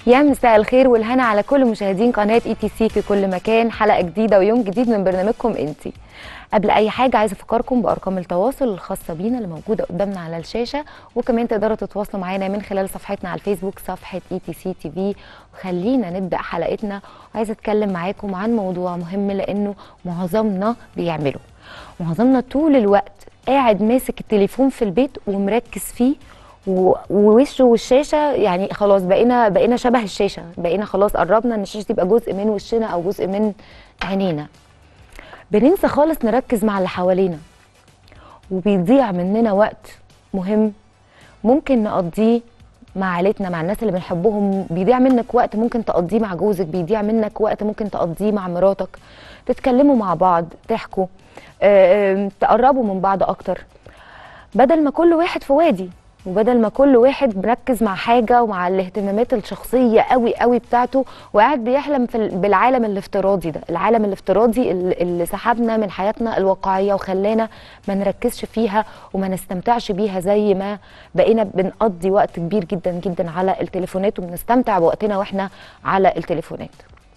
يا مساء الخير والهنا على كل مشاهدين قناه اي تي سي في كل مكان حلقه جديده ويوم جديد من برنامجكم انتي قبل اي حاجه عايزه افكركم بارقام التواصل الخاصه بينا اللي موجوده قدامنا على الشاشه وكمان تقدروا تتواصلوا معانا من خلال صفحتنا على الفيسبوك صفحه اي تي سي تي في وخلينا نبدا حلقتنا وعايزه اتكلم معاكم عن موضوع مهم لانه معظمنا بيعمله معظمنا طول الوقت قاعد ماسك التليفون في البيت ومركز فيه و- ووشه والشاشه يعني خلاص بقينا بقينا شبه الشاشه بقينا خلاص قربنا ان الشاشه تبقى جزء من وشنا او جزء من عينينا بننسى خالص نركز مع اللي حوالينا وبيضيع مننا وقت مهم ممكن نقضيه مع عيلتنا مع الناس اللي بنحبهم بيضيع منك وقت ممكن تقضيه مع جوزك بيضيع منك وقت ممكن تقضيه مع مراتك تتكلموا مع بعض تحكوا آه، آه، تقربوا من بعض اكتر بدل ما كل واحد في وادي وبدل ما كل واحد مركز مع حاجه ومع الاهتمامات الشخصيه قوي قوي بتاعته وقاعد بيحلم في ال- بالعالم الافتراضي ده العالم الافتراضي اللي اللي سحبنا من حياتنا الواقعيه وخلانا ما نركزش فيها وما نستمتعش بيها زي ما بقينا بنقضي وقت كبير جدا جدا على التليفونات وبنستمتع بوقتنا واحنا على التليفونات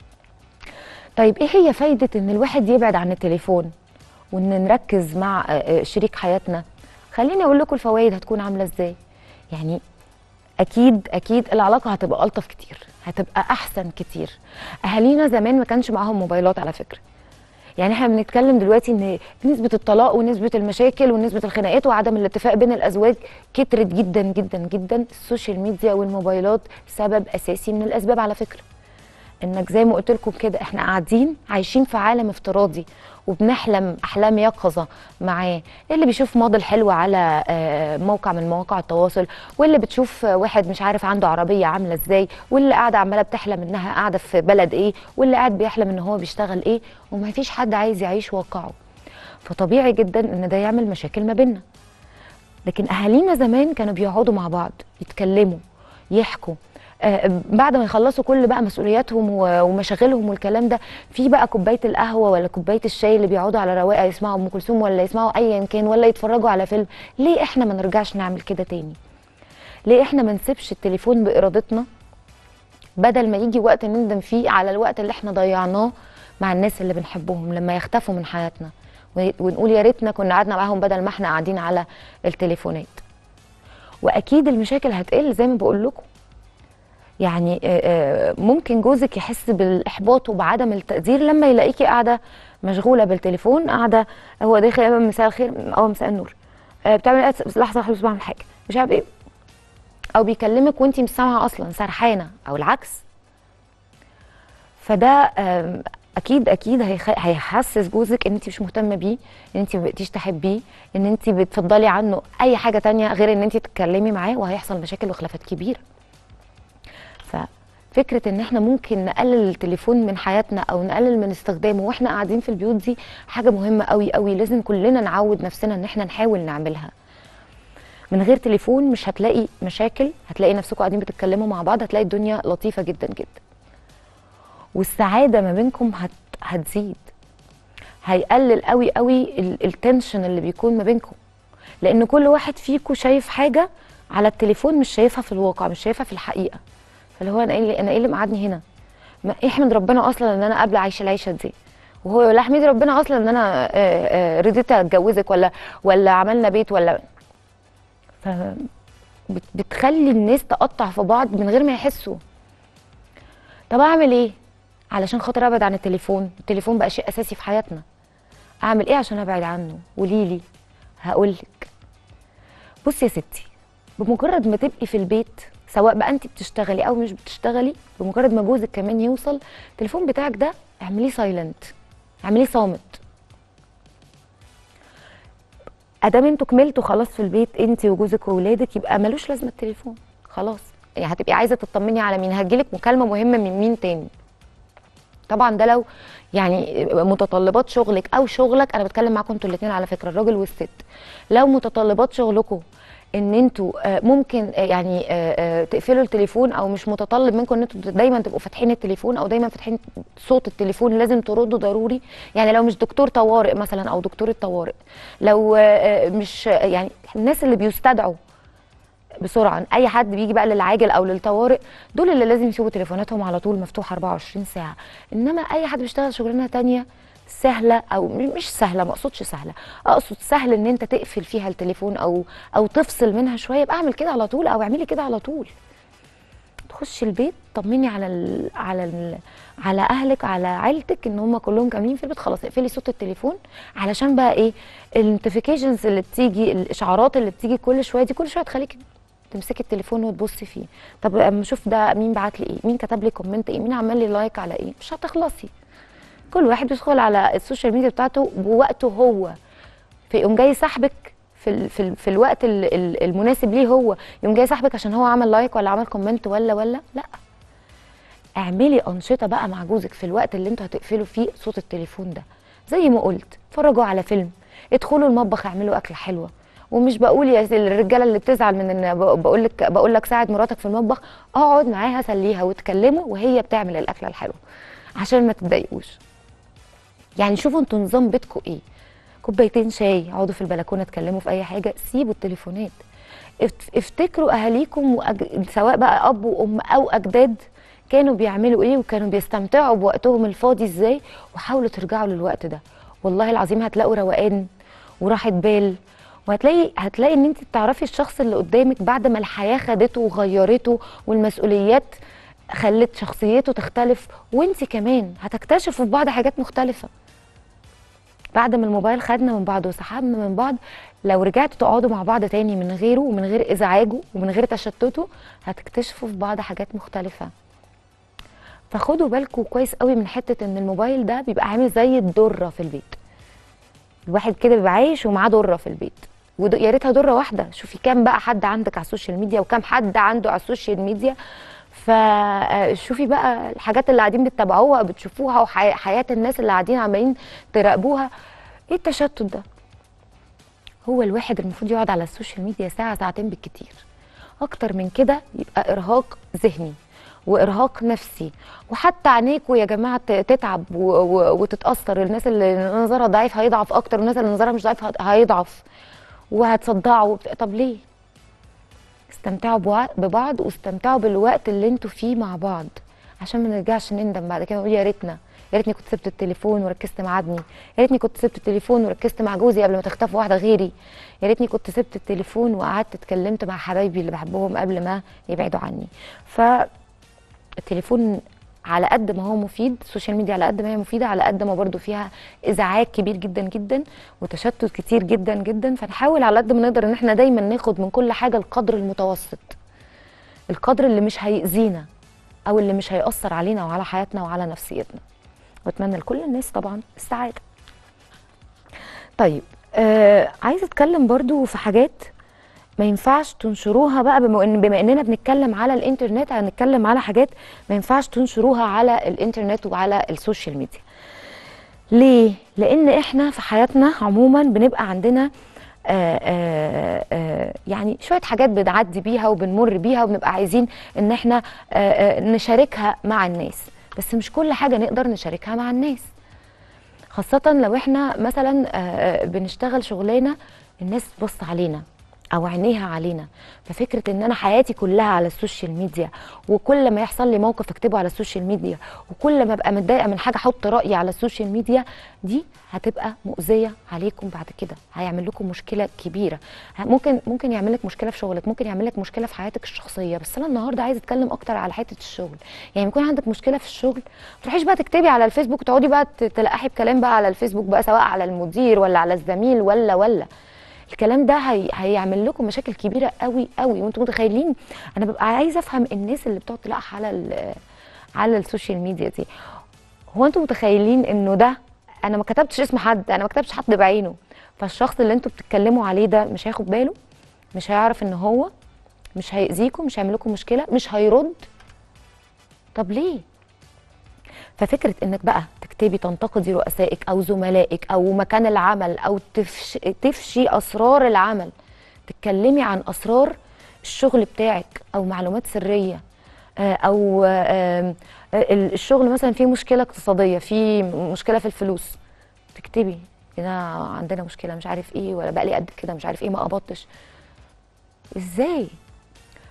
طيب ايه هي فايده ان الواحد يبعد عن التليفون وان نركز مع آه، آه، شريك حياتنا خليني اقول لكم الفوائد هتكون عامله ازاي يعني اكيد اكيد العلاقه هتبقى الطف كتير هتبقى احسن كتير اهالينا زمان ما كانش معاهم موبايلات على فكره يعني احنا بنتكلم دلوقتي ان نسبه الطلاق ونسبه المشاكل ونسبه الخناقات وعدم الاتفاق بين الازواج كترت جدا جدا جدا السوشيال ميديا والموبايلات سبب اساسي من الاسباب على فكره انك زي ما قلت لكم كده احنا قاعدين عايشين في عالم افتراضي وبنحلم احلام يقظه معاه اللي بيشوف موديل حلو على آه، موقع من مواقع التواصل واللي بتشوف آه، واحد مش عارف عنده عربيه عامله ازاي واللي قاعده عماله بتحلم انها قاعده في بلد ايه واللي قاعد بيحلم ان هو بيشتغل ايه وما فيش حد عايز يعيش واقعه فطبيعي جدا ان ده يعمل مشاكل ما بيننا لكن اهالينا زمان كانوا بيقعدوا مع بعض يتكلموا يحكوا آه، بعد ما يخلصوا كل بقى مسؤولياتهم و- ومشاغلهم والكلام ده في بقى كوبايه القهوه ولا كوبايه الشاي اللي بيقعدوا على رواقه يسمعوا ام كلثوم ولا يسمعوا ايا كان ولا يتفرجوا على فيلم ليه احنا ما نرجعش نعمل كده تاني ليه احنا ما نسيبش التليفون بارادتنا بدل ما يجي وقت نندم فيه على الوقت اللي احنا ضيعناه مع الناس اللي بنحبهم لما يختفوا من حياتنا و- ونقول يا ريتنا كنا قعدنا معاهم بدل ما احنا قاعدين على التليفونات واكيد المشاكل هتقل زي ما بقول لكم يعني آه، آه، ممكن جوزك يحس بالاحباط وبعدم التقدير لما يلاقيكي قاعده مشغوله بالتليفون قاعده هو داخل يا مساء الخير او مساء النور آه، بتعمل ايه بس لحظه خلص بعمل حاجه مش عارف ايه او بيكلمك وانت مش سامعه اصلا سرحانه او العكس فده آم، اكيد اكيد هيخ- هيحسس جوزك ان انت مش مهتمه بيه ان انت ما بقيتيش تحبيه ان انت بتفضلي عنه اي حاجه تانية غير ان انت تتكلمي معاه وهيحصل مشاكل وخلافات كبيره ففكره ان احنا ممكن نقلل التليفون من حياتنا او نقلل من استخدامه واحنا قاعدين في البيوت دي حاجه مهمه قوي قوي لازم كلنا نعود نفسنا ان احنا نحاول نعملها من غير تليفون مش هتلاقي مشاكل هتلاقي نفسكم قاعدين بتتكلموا مع بعض هتلاقي الدنيا لطيفه جدا جدا والسعاده ما بينكم هت... هتزيد هيقلل قوي قوي ال- التنشن اللي بيكون ما بينكم لان كل واحد فيكم شايف حاجه على التليفون مش شايفها في الواقع مش شايفها في الحقيقه فاللي هو انا ايه اللي انا ايه اللي مقعدني هنا ما احمد ربنا اصلا ان انا قبل عايشه العيشه دي وهو يقول احمدي ربنا اصلا ان انا آه، آه، رضيت اتجوزك ولا ولا عملنا بيت ولا ف بت- بتخلي الناس تقطع في بعض من غير ما يحسوا طب اعمل ايه علشان خاطر ابعد عن التليفون التليفون بقى شيء اساسي في حياتنا اعمل ايه عشان ابعد عنه قولي لي هقولك بصي يا ستي بمجرد ما تبقي في البيت سواء بقى انت بتشتغلي او مش بتشتغلي بمجرد ما جوزك كمان يوصل التليفون بتاعك ده اعمليه سايلنت اعمليه صامت ادام انتوا كملتوا خلاص في البيت انت وجوزك واولادك يبقى ملوش لازمه التليفون خلاص يعني هتبقي عايزه تطمني على مين هتجيلك مكالمه مهمه من مين تاني طبعا ده لو يعني متطلبات شغلك او شغلك انا بتكلم معاكم انتوا الاثنين على فكره الراجل والست لو متطلبات شغلكم ان انتوا آه، ممكن آه، يعني آه، آه، تقفلوا التليفون او مش متطلب منكم ان انتوا دايما تبقوا فاتحين التليفون او دايما فاتحين صوت التليفون لازم تردوا ضروري يعني لو مش دكتور طوارئ مثلا او دكتوره طوارئ لو آه، آه، مش يعني الناس اللي بيستدعوا بسرعه اي حد بيجي بقى للعاجل او للطوارئ دول اللي لازم يسيبوا تليفوناتهم على طول مفتوحه 24 ساعه انما اي حد بيشتغل شغلانه تانية سهله او م- مش سهله ما اقصدش سهله اقصد سهل ان انت تقفل فيها التليفون او او تفصل منها شويه يبقى اعمل كده على طول او اعملي كده على طول تخشي البيت طمني على ال على ال على اهلك على عيلتك ان هم كلهم كاملين في البيت خلاص اقفلي صوت التليفون علشان بقى ايه النوتيفيكيشنز اللي بتيجي الاشعارات اللي بتيجي كل شويه دي كل شويه تخليكي تمسكي التليفون وتبصي فيه طب اما اشوف ده مين بعت لي ايه مين كتب لي كومنت ايه مين عمل لي لايك على ايه مش هتخلصي كل واحد بيدخل على السوشيال ميديا بتاعته بوقته هو فيقوم جاي سحبك في ال في, ال في الوقت ال- ال- المناسب ليه هو يقوم جاي سحبك عشان هو عمل لايك ولا عمل كومنت ولا ولا لا اعملي انشطه بقى مع جوزك في الوقت اللي انتوا هتقفلوا فيه صوت التليفون ده زي ما قلت اتفرجوا على فيلم ادخلوا المطبخ اعملوا اكله حلوه ومش بقول يا الرجاله اللي بتزعل من ان بقول لك بقول لك ساعد مراتك في المطبخ اقعد معاها سليها واتكلموا وهي بتعمل الاكله الحلوه عشان ما تتضايقوش يعني شوفوا انتوا نظام بيتكم ايه كوبايتين شاي اقعدوا في البلكونه اتكلموا في اي حاجه سيبوا التليفونات افت- افتكروا اهاليكم وأج... سواء بقى اب وام او اجداد كانوا بيعملوا ايه وكانوا بيستمتعوا بوقتهم الفاضي ازاي وحاولوا ترجعوا للوقت ده والله العظيم هتلاقوا روقان وراحه بال وهتلاقي هتلاقي ان انت بتعرفي الشخص اللي قدامك بعد ما الحياه خدته وغيرته والمسؤوليات خلت شخصيته تختلف وانت كمان هتكتشفوا في بعض حاجات مختلفه بعد ما الموبايل خدنا من بعض وسحبنا من بعض لو رجعتوا تقعدوا مع بعض تاني من غيره ومن غير ازعاجه ومن غير تشتته هتكتشفوا في بعض حاجات مختلفه فخدوا بالكم كويس قوي من حته ان الموبايل ده بيبقى عامل زي الدره في البيت الواحد كده بيبقى عايش ومعاه دره في البيت ود- يا ريتها دره واحده شوفي كام بقى حد عندك على السوشيال ميديا وكام حد عنده على السوشيال ميديا فشوفي بقى الحاجات اللي قاعدين بتتابعوها بتشوفوها وحياه الناس اللي قاعدين عمالين تراقبوها ايه التشتت ده هو الواحد المفروض يقعد على السوشيال ميديا ساعه ساعتين بالكتير اكتر من كده يبقى ارهاق ذهني وارهاق نفسي وحتى عينيكوا يا جماعه ت- تتعب و- و- وتتاثر الناس اللي نظرها ضعيف هيضعف اكتر والناس اللي نظرها مش ضعيف هت- هيضعف وهتصدعوا وبت- طب ليه استمتعوا بوع- ببعض واستمتعوا بالوقت اللي انتوا فيه مع بعض عشان ما نرجعش نندم بعد كده ونقول يا ريتنا يا ريتني كنت سبت التليفون وركزت مع ابني يا ريتني كنت سبت التليفون وركزت مع جوزي قبل ما تختفي واحده غيري يا ريتني كنت سبت التليفون وقعدت اتكلمت مع حبايبي اللي بحبهم قبل ما يبعدوا عني فالتليفون على قد ما هو مفيد السوشيال ميديا على قد ما هي مفيده على قد ما برضو فيها ازعاج كبير جدا جدا وتشتت كتير جدا جدا فنحاول على قد ما نقدر ان احنا دايما ناخد من كل حاجه القدر المتوسط القدر اللي مش هيأذينا او اللي مش هيأثر علينا وعلى حياتنا وعلى نفسيتنا واتمنى لكل الناس طبعا السعاده طيب آه عايزه اتكلم برضو في حاجات ما ينفعش تنشروها بقى بما ان بما اننا بنتكلم على الانترنت هنتكلم على حاجات ما ينفعش تنشروها على الانترنت وعلى السوشيال ميديا ليه لان احنا في حياتنا عموما بنبقى عندنا آآ آآ آآ يعني شويه حاجات بنعدي بيها وبنمر بيها وبنبقى عايزين ان احنا آآ آآ نشاركها مع الناس بس مش كل حاجه نقدر نشاركها مع الناس خاصة لو احنا مثلا آه، بنشتغل شغلانة الناس بص علينا او عينيها علينا ففكرة ان انا حياتي كلها على السوشيال ميديا وكل ما يحصل لي موقف اكتبه على السوشيال ميديا وكل ما ابقى متضايقة من حاجة احط رأيي على السوشيال ميديا دي هتبقى مؤذية عليكم بعد كده هيعمل لكم مشكلة كبيرة ه- ممكن ممكن يعمل لك مشكلة في شغلك ممكن يعمل لك مشكلة في حياتك الشخصية بس انا النهاردة عايزة اتكلم اكتر على حتة الشغل يعني يكون عندك مشكلة في الشغل ما تروحيش بقى تكتبي على الفيسبوك وتقعدي بقى ت- تلقحي بكلام بقى على الفيسبوك بقى سواء على المدير ولا على الزميل ولا ولا الكلام ده هي... هيعمل لكم مشاكل كبيره قوي قوي وانتم متخيلين انا ببقى عايزه افهم الناس اللي بتقعد تلقح على ال... على السوشيال ميديا دي هو انتم متخيلين انه ده انا ما كتبتش اسم حد انا ما كتبتش حد بعينه فالشخص اللي انتم بتتكلموا عليه ده مش هياخد باله مش هيعرف ان هو مش هيأذيكم مش هيعمل لكم مشكله مش هيرد طب ليه ففكره انك بقى تكتبي تنتقدي رؤسائك او زملائك او مكان العمل او تفش تفشي اسرار العمل تتكلمي عن اسرار الشغل بتاعك او معلومات سريه آه، او آه، آه، الشغل مثلا فيه مشكله اقتصاديه فيه مشكله في الفلوس تكتبي هنا عندنا مشكله مش عارف ايه ولا بقى لي قد كده مش عارف ايه ما قبضتش ازاي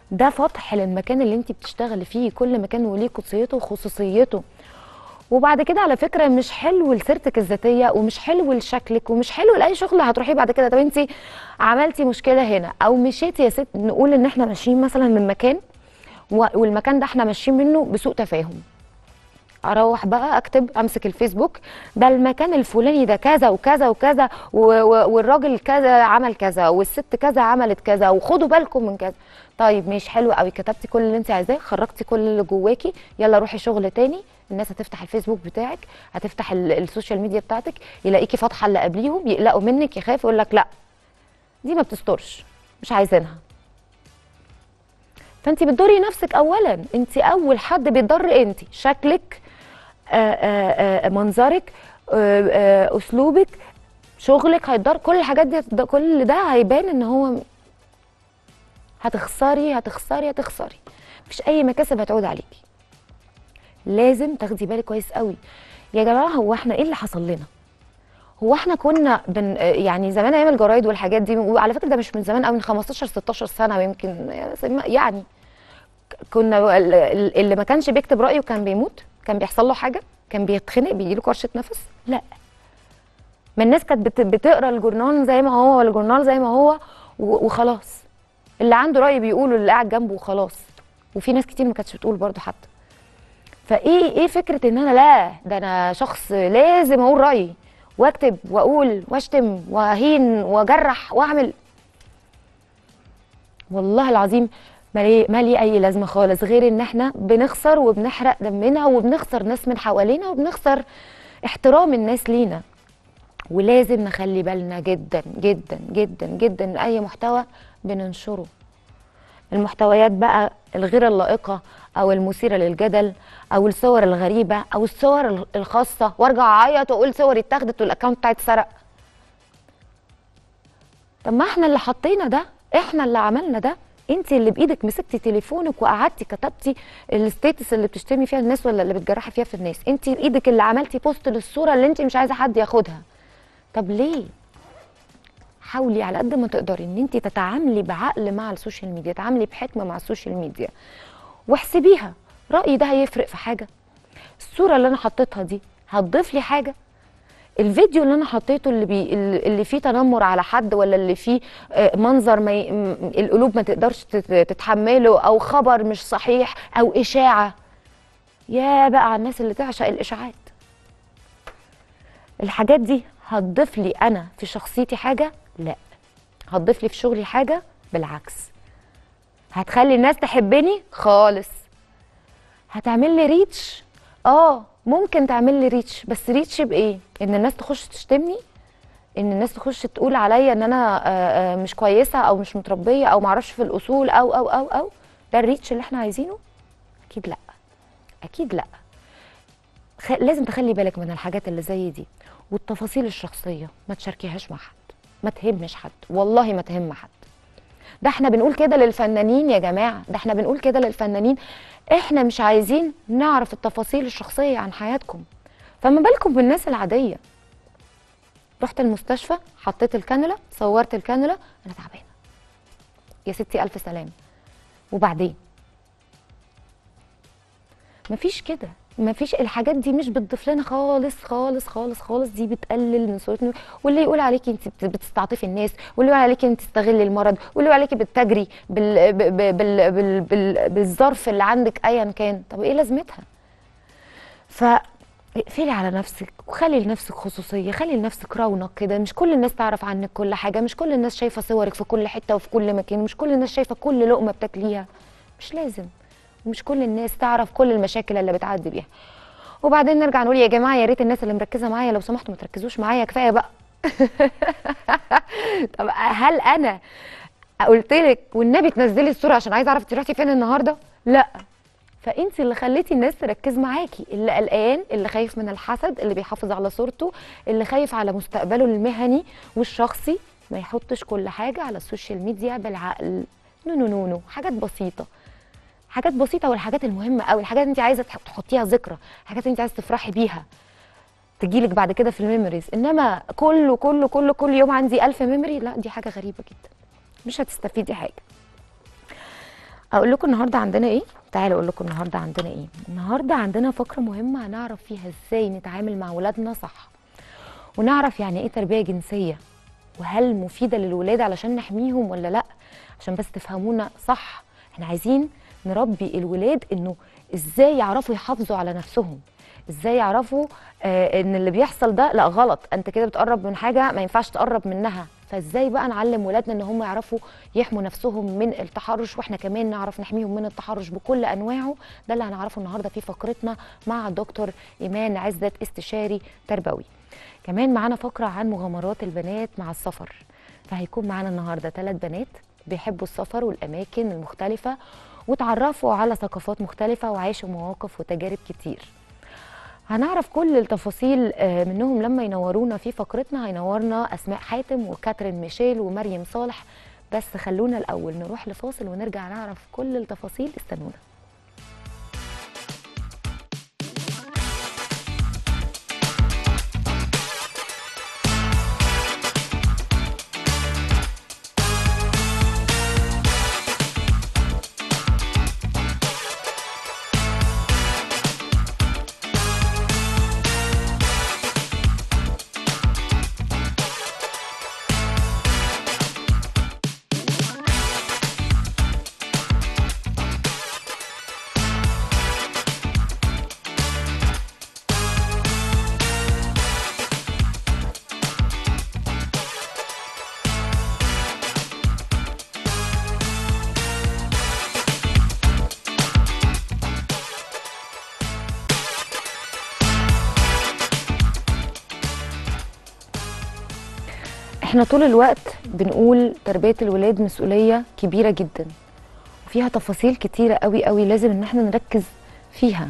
ده فتح للمكان اللي انت بتشتغلي فيه كل مكان وليه قدسيته وخصوصيته وبعد كده على فكره مش حلو لسيرتك الذاتيه ومش حلو لشكلك ومش حلو لاي شغل هتروحيه بعد كده طب انت عملتي مشكله هنا او مشيتي يا ست نقول ان احنا ماشيين مثلا من مكان و- والمكان ده احنا ماشيين منه بسوء تفاهم اروح بقى اكتب امسك الفيسبوك ده المكان الفلاني ده كذا وكذا وكذا و- و- والراجل كذا عمل كذا والست كذا عملت كذا وخدوا بالكم من كذا طيب ماشي حلو قوي كتبتي كل اللي انت عايزاه خرجتي كل اللي جواكي يلا روحي شغل تاني الناس هتفتح الفيسبوك بتاعك هتفتح ال- السوشيال ميديا بتاعتك يلاقيكي فاتحه اللي قبليهم يقلقوا منك يخاف يقول لك لا دي ما بتسترش مش عايزينها فانت بتضري نفسك اولا انت اول حد بيتضر انت شكلك آه، آه، آه، منظرك آه، آه، اسلوبك شغلك هيتضر كل الحاجات دي هتض- كل ده هيبان ان هو هتخسري هتخسري هتخسري مفيش اي مكاسب هتعود عليكي لازم تاخدي بالك كويس قوي يا جماعه هو احنا ايه اللي حصل لنا هو احنا كنا بن يعني زمان ايام الجرايد والحاجات دي وعلى فكره ده مش من زمان قوي من 15 16 سنه يمكن يعني كنا ال- ال- اللي ما كانش بيكتب رايه كان بيموت كان بيحصل له حاجه كان بيتخنق بيجيله كرشه نفس لا ما الناس كانت بت- بتقرا الجورنال زي ما هو والجورنال زي ما هو و- وخلاص اللي عنده راي بيقوله اللي قاعد جنبه وخلاص وفي ناس كتير ما كانتش بتقول برضه حتى فايه ايه فكره ان انا لا ده انا شخص لازم اقول رايي واكتب واقول واشتم واهين واجرح واعمل والله العظيم مالي مالي اي لازمه خالص غير ان احنا بنخسر وبنحرق دمنا وبنخسر ناس من حوالينا وبنخسر احترام الناس لينا ولازم نخلي بالنا جدا جدا جدا جدا من اي محتوى بننشره المحتويات بقى الغير اللائقه او المثيره للجدل او الصور الغريبه او الصور الخاصه وارجع اعيط واقول صوري اتاخدت والاكونت بتاعي اتسرق طب ما احنا اللي حطينا ده احنا اللي عملنا ده انت اللي بايدك مسكتي تليفونك وقعدتي كتبتي الستيتس اللي بتشتمي فيها الناس ولا اللي بتجرحي فيها في الناس انت بايدك اللي عملتي بوست للصوره اللي انت مش عايزه حد ياخدها طب ليه حاولي على قد ما تقدري ان انت تتعاملي بعقل مع السوشيال ميديا تتعاملي بحكمه مع السوشيال ميديا واحسبيها رايي ده هيفرق في حاجه الصوره اللي انا حطيتها دي هتضيف لي حاجه الفيديو اللي انا حطيته اللي بي اللي فيه تنمر على حد ولا اللي فيه آه، منظر ما ي... م- القلوب ما تقدرش تت- تتحمله او خبر مش صحيح او اشاعه يا بقى على الناس اللي تعشق الاشاعات الحاجات دي هتضيف لي انا في شخصيتي حاجه لا هتضيف لي في شغلي حاجه بالعكس هتخلي الناس تحبني خالص هتعمل لي ريتش اه ممكن تعمل لي ريتش بس ريتش بايه ان الناس تخش تشتمني ان الناس تخش تقول عليا ان انا آه، آه، مش كويسه او مش متربيه او معرفش في الاصول او او او او ده الريتش اللي احنا عايزينه اكيد لا اكيد لا خ... لازم تخلي بالك من الحاجات اللي زي دي والتفاصيل الشخصيه ما تشاركيهاش مع حد ما تهمش حد والله ما تهم حد ده احنا بنقول كده للفنانين يا جماعه ده احنا بنقول كده للفنانين احنا مش عايزين نعرف التفاصيل الشخصيه عن حياتكم فما بالكم بالناس العاديه رحت المستشفى حطيت الكانولا صورت الكانولا انا تعبانه يا ستي الف سلام وبعدين مفيش كده مفيش الحاجات دي مش بتضيف لنا خالص خالص خالص خالص دي بتقلل من صورتنا واللي يقول عليكي انت بت- بتستعطفي الناس واللي يقول عليكي انت تستغلي المرض واللي يقول عليكي بتجري بال... ب- ب- بال... بال... بال... بالظرف اللي عندك ايا كان طب ايه لازمتها ف اقفلي على نفسك وخلي لنفسك خصوصيه خلي لنفسك رونق كده مش كل الناس تعرف عنك كل حاجه مش كل الناس شايفه صورك في كل حته وفي كل مكان مش كل الناس شايفه كل لقمه بتاكليها مش لازم ومش كل الناس تعرف كل المشاكل اللي بتعدي بيها وبعدين نرجع نقول يا جماعه يا ريت الناس اللي مركزه معايا لو سمحتوا ما تركزوش معايا كفايه بقى طب هل انا قلت لك والنبي تنزلي الصوره عشان عايزه اعرف انت رحتي فين النهارده لا فانت اللي خليتي الناس تركز معاكي اللي قلقان اللي خايف من الحسد اللي بيحافظ على صورته اللي خايف على مستقبله المهني والشخصي ما يحطش كل حاجه على السوشيال ميديا بالعقل نو نو نو نو حاجات بسيطه حاجات بسيطه والحاجات المهمه قوي الحاجات انت عايزه تح- تحطيها ذكرى حاجات انت عايزه تفرحي بيها تجيلك بعد كده في الميموريز انما كله كله كله كل يوم عندي ألف ميموري لا دي حاجه غريبه جدا مش هتستفيدي حاجه اقول لكم النهارده عندنا ايه تعالوا اقول لكم النهارده عندنا ايه النهارده عندنا فقره مهمه هنعرف فيها ازاي نتعامل مع ولادنا صح ونعرف يعني ايه تربيه جنسيه وهل مفيده للولاد علشان نحميهم ولا لا عشان بس تفهمونا صح احنا عايزين نربي الولاد انه ازاي يعرفوا يحافظوا على نفسهم ازاي يعرفوا آه ان اللي بيحصل ده لا غلط انت كده بتقرب من حاجه ما ينفعش تقرب منها فازاي بقى نعلم ولادنا ان هم يعرفوا يحموا نفسهم من التحرش واحنا كمان نعرف نحميهم من التحرش بكل انواعه ده اللي هنعرفه النهارده في فقرتنا مع دكتور ايمان عزت استشاري تربوي كمان معانا فقره عن مغامرات البنات مع السفر فهيكون معانا النهارده ثلاث بنات بيحبوا السفر والاماكن المختلفه وتعرفوا على ثقافات مختلفه وعاشوا مواقف وتجارب كتير هنعرف كل التفاصيل آه، منهم لما ينورونا في فقرتنا هينورنا اسماء حاتم وكاترين ميشيل ومريم صالح بس خلونا الاول نروح لفاصل ونرجع نعرف كل التفاصيل استنونا احنا طول الوقت بنقول تربيه الولاد مسؤوليه كبيره جدا وفيها تفاصيل كتيره قوي قوي لازم ان احنا نركز فيها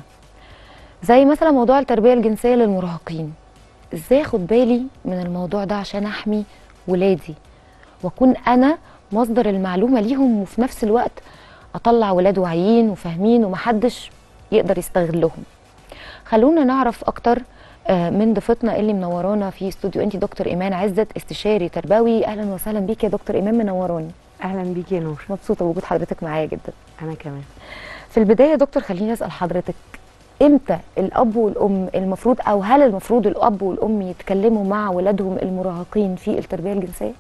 زي مثلا موضوع التربيه الجنسيه للمراهقين ازاي اخد بالي من الموضوع ده عشان احمي ولادي واكون انا مصدر المعلومه ليهم وفي نفس الوقت اطلع ولاد واعيين وفاهمين ومحدش يقدر يستغلهم خلونا نعرف اكتر آه، من ضيفتنا اللي منورانا في استوديو انت دكتور ايمان عزت استشاري تربوي اهلا وسهلا بيك يا دكتور ايمان منوراني اهلا بيك يا نور مبسوطه بوجود حضرتك معايا جدا انا كمان في البدايه يا دكتور خليني اسال حضرتك امتى الاب والام المفروض او هل المفروض الاب والام يتكلموا مع ولادهم المراهقين في التربيه الجنسيه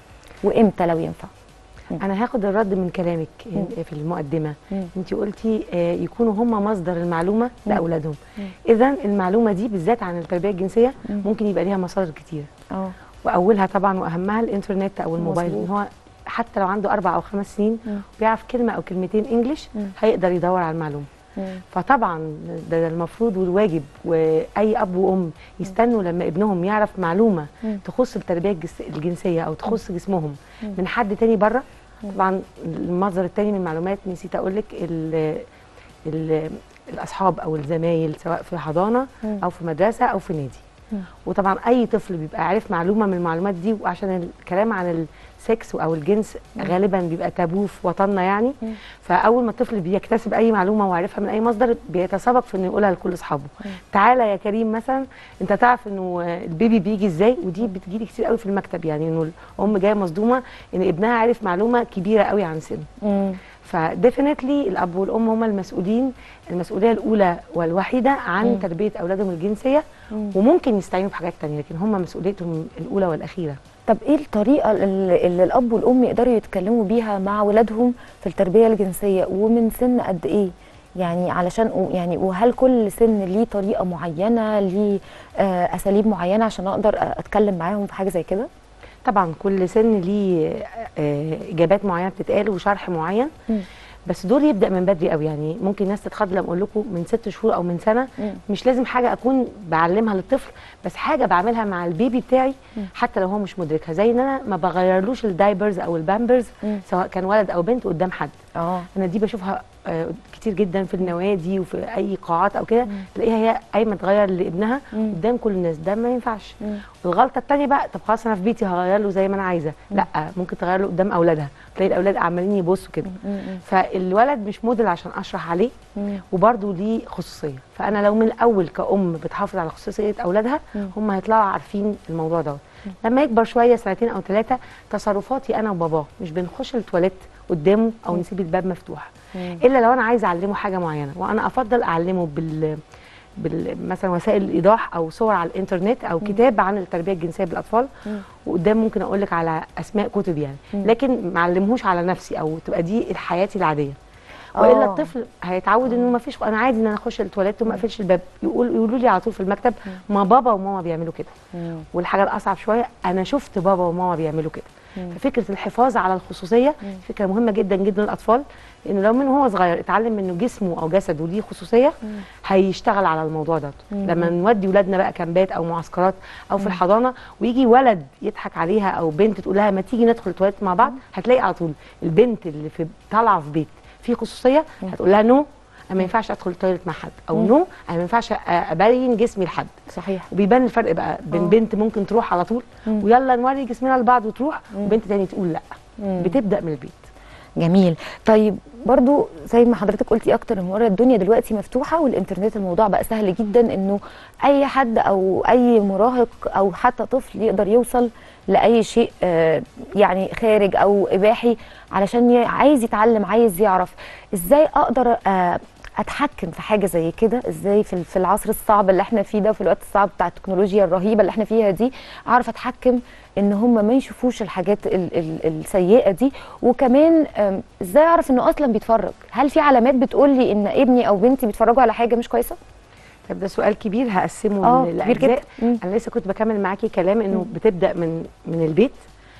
وامتى لو ينفع انا هاخد الرد من كلامك مم. في المقدمه مم. انت قلتي آه، يكونوا هم مصدر المعلومه مم. لاولادهم مم. اذا المعلومه دي بالذات عن التربيه الجنسيه مم. ممكن يبقى ليها مصادر كتير اه واولها طبعا واهمها الانترنت او الموبايل مظبوط. ان هو حتى لو عنده اربع او خمس سنين مم. بيعرف كلمه او كلمتين انجلش مم. هيقدر يدور على المعلومه مم. فطبعا ده, ده المفروض والواجب واي اب وام يستنوا لما ابنهم يعرف معلومه مم. تخص التربيه الجس- الجنسيه او تخص جسمهم مم. من حد تاني بره مم. طبعا المصدر التاني من المعلومات نسيت اقول لك ال- ال- الاصحاب او الزمايل سواء في حضانه مم. او في مدرسه او في نادي مم. وطبعا اي طفل بيبقى عارف معلومه من المعلومات دي وعشان الكلام عن السكس او الجنس مم. غالبا بيبقى تابو في وطننا يعني مم. فاول ما الطفل بيكتسب اي معلومه وعارفها من اي مصدر بيتسابق في انه يقولها لكل اصحابه مم. تعالى يا كريم مثلا انت تعرف انه البيبي بيجي ازاي ودي بتجيلي كتير قوي في المكتب يعني انه الام جايه مصدومه ان ابنها عارف معلومه كبيره قوي عن سنه مم. فديفينتلي الاب والام هم المسؤولين المسؤوليه الاولى والوحيده عن مم. مم. تربيه اولادهم الجنسيه مم. وممكن يستعينوا بحاجات تانية لكن هم مسؤوليتهم الاولى والاخيره طب ايه الطريقه اللي اللي الاب والام يقدروا يتكلموا بيها مع ولادهم في التربيه الجنسيه ومن سن قد ايه يعني علشان يعني وهل كل سن ليه طريقه معينه ليه آه، اساليب معينه عشان اقدر اتكلم معاهم في حاجه زي كده طبعا كل سن ليه آه، اجابات معينه بتتقال وشرح معين مم. بس دول يبدا من بدري قوي يعني ممكن ناس تتخض لما اقول لكم من ست شهور او من سنه مم. مش لازم حاجه اكون بعلمها للطفل بس حاجه بعملها مع البيبي بتاعي مم. حتى لو هو مش مدركها زي ان انا ما بغيرلوش الدايبرز او البامبرز مم. سواء كان ولد او بنت قدام حد اه انا دي بشوفها آه، كتير جدا في النوادي وفي اي قاعات او كده مم. تلاقيها هي قايمه تغير لابنها مم. قدام كل الناس ده ما ينفعش مم. الغلطه الثانيه بقى طب خلاص انا في بيتي هغير له زي ما انا عايزه لا ممكن تغير له قدام اولادها تلاقي الاولاد عمالين يبصوا كده مم. فالولد مش موديل عشان اشرح عليه مم. وبرده ليه خصوصيه فانا لو من الاول كأم بتحافظ على خصوصيه اولادها مم. هم هيطلعوا عارفين الموضوع دوت لما يكبر شويه سنتين او ثلاثه تصرفاتي انا وباباه مش بنخش التواليت قدامه او نسيب الباب مفتوح الا لو انا عايزه اعلمه حاجه معينه وانا افضل اعلمه بال بال مثلا وسائل الايضاح او صور على الانترنت او كتاب عن التربيه الجنسيه بالاطفال وقدام ممكن اقول لك على اسماء كتب يعني لكن ما علمهوش على نفسي او تبقى دي حياتي العاديه والا آه. الطفل هيتعود انه ما فيش انا عادي ان انا اخش التواليت وما اقفلش الباب يقول يقولوا لي على طول في المكتب ما بابا وماما بيعملوا كده والحاجه الاصعب شويه انا شفت بابا وماما بيعملوا كده ففكره الحفاظ على الخصوصيه فكره مهمه جدا جدا للاطفال لانه لو من هو صغير اتعلم انه جسمه او جسده ليه خصوصيه هيشتغل على الموضوع ده لما نودي ولادنا بقى كامبات او معسكرات او في الحضانه ويجي ولد يضحك عليها او بنت تقول لها ما تيجي ندخل التواليت مع بعض هتلاقي على طول البنت اللي في طالعه في بيت فيه خصوصيه هتقول لها نو انا ما ينفعش ادخل التواليت مع حد او نو انا ما ينفعش أ- ابين جسمي لحد صحيح وبيبان الفرق بقى بين آه. بنت ممكن تروح على طول ويلا نوري جسمنا لبعض وتروح وبنت تاني تقول لا بتبدا من البيت جميل طيب برضو زي ما حضرتك قلتي اكتر من مره الدنيا دلوقتي مفتوحه والانترنت الموضوع بقى سهل جدا انه اي حد او اي مراهق او حتى طفل يقدر يوصل لاي شيء آه، يعني خارج او اباحي علشان ي- عايز يتعلم عايز يعرف ازاي اقدر آه، اتحكم في حاجه زي كده ازاي في في العصر الصعب اللي احنا فيه ده وفي الوقت الصعب بتاع التكنولوجيا الرهيبه اللي احنا فيها دي اعرف اتحكم ان هم ما يشوفوش الحاجات ال ال السيئه دي وكمان آم، ازاي اعرف انه اصلا بيتفرج هل في علامات بتقول لي ان ابني او بنتي بيتفرجوا على حاجه مش كويسه طب ده سؤال كبير هقسمه اه ل- كبير لأجزاء. جدا مم. انا لسه كنت بكمل معاكي كلام انه بتبدا من من البيت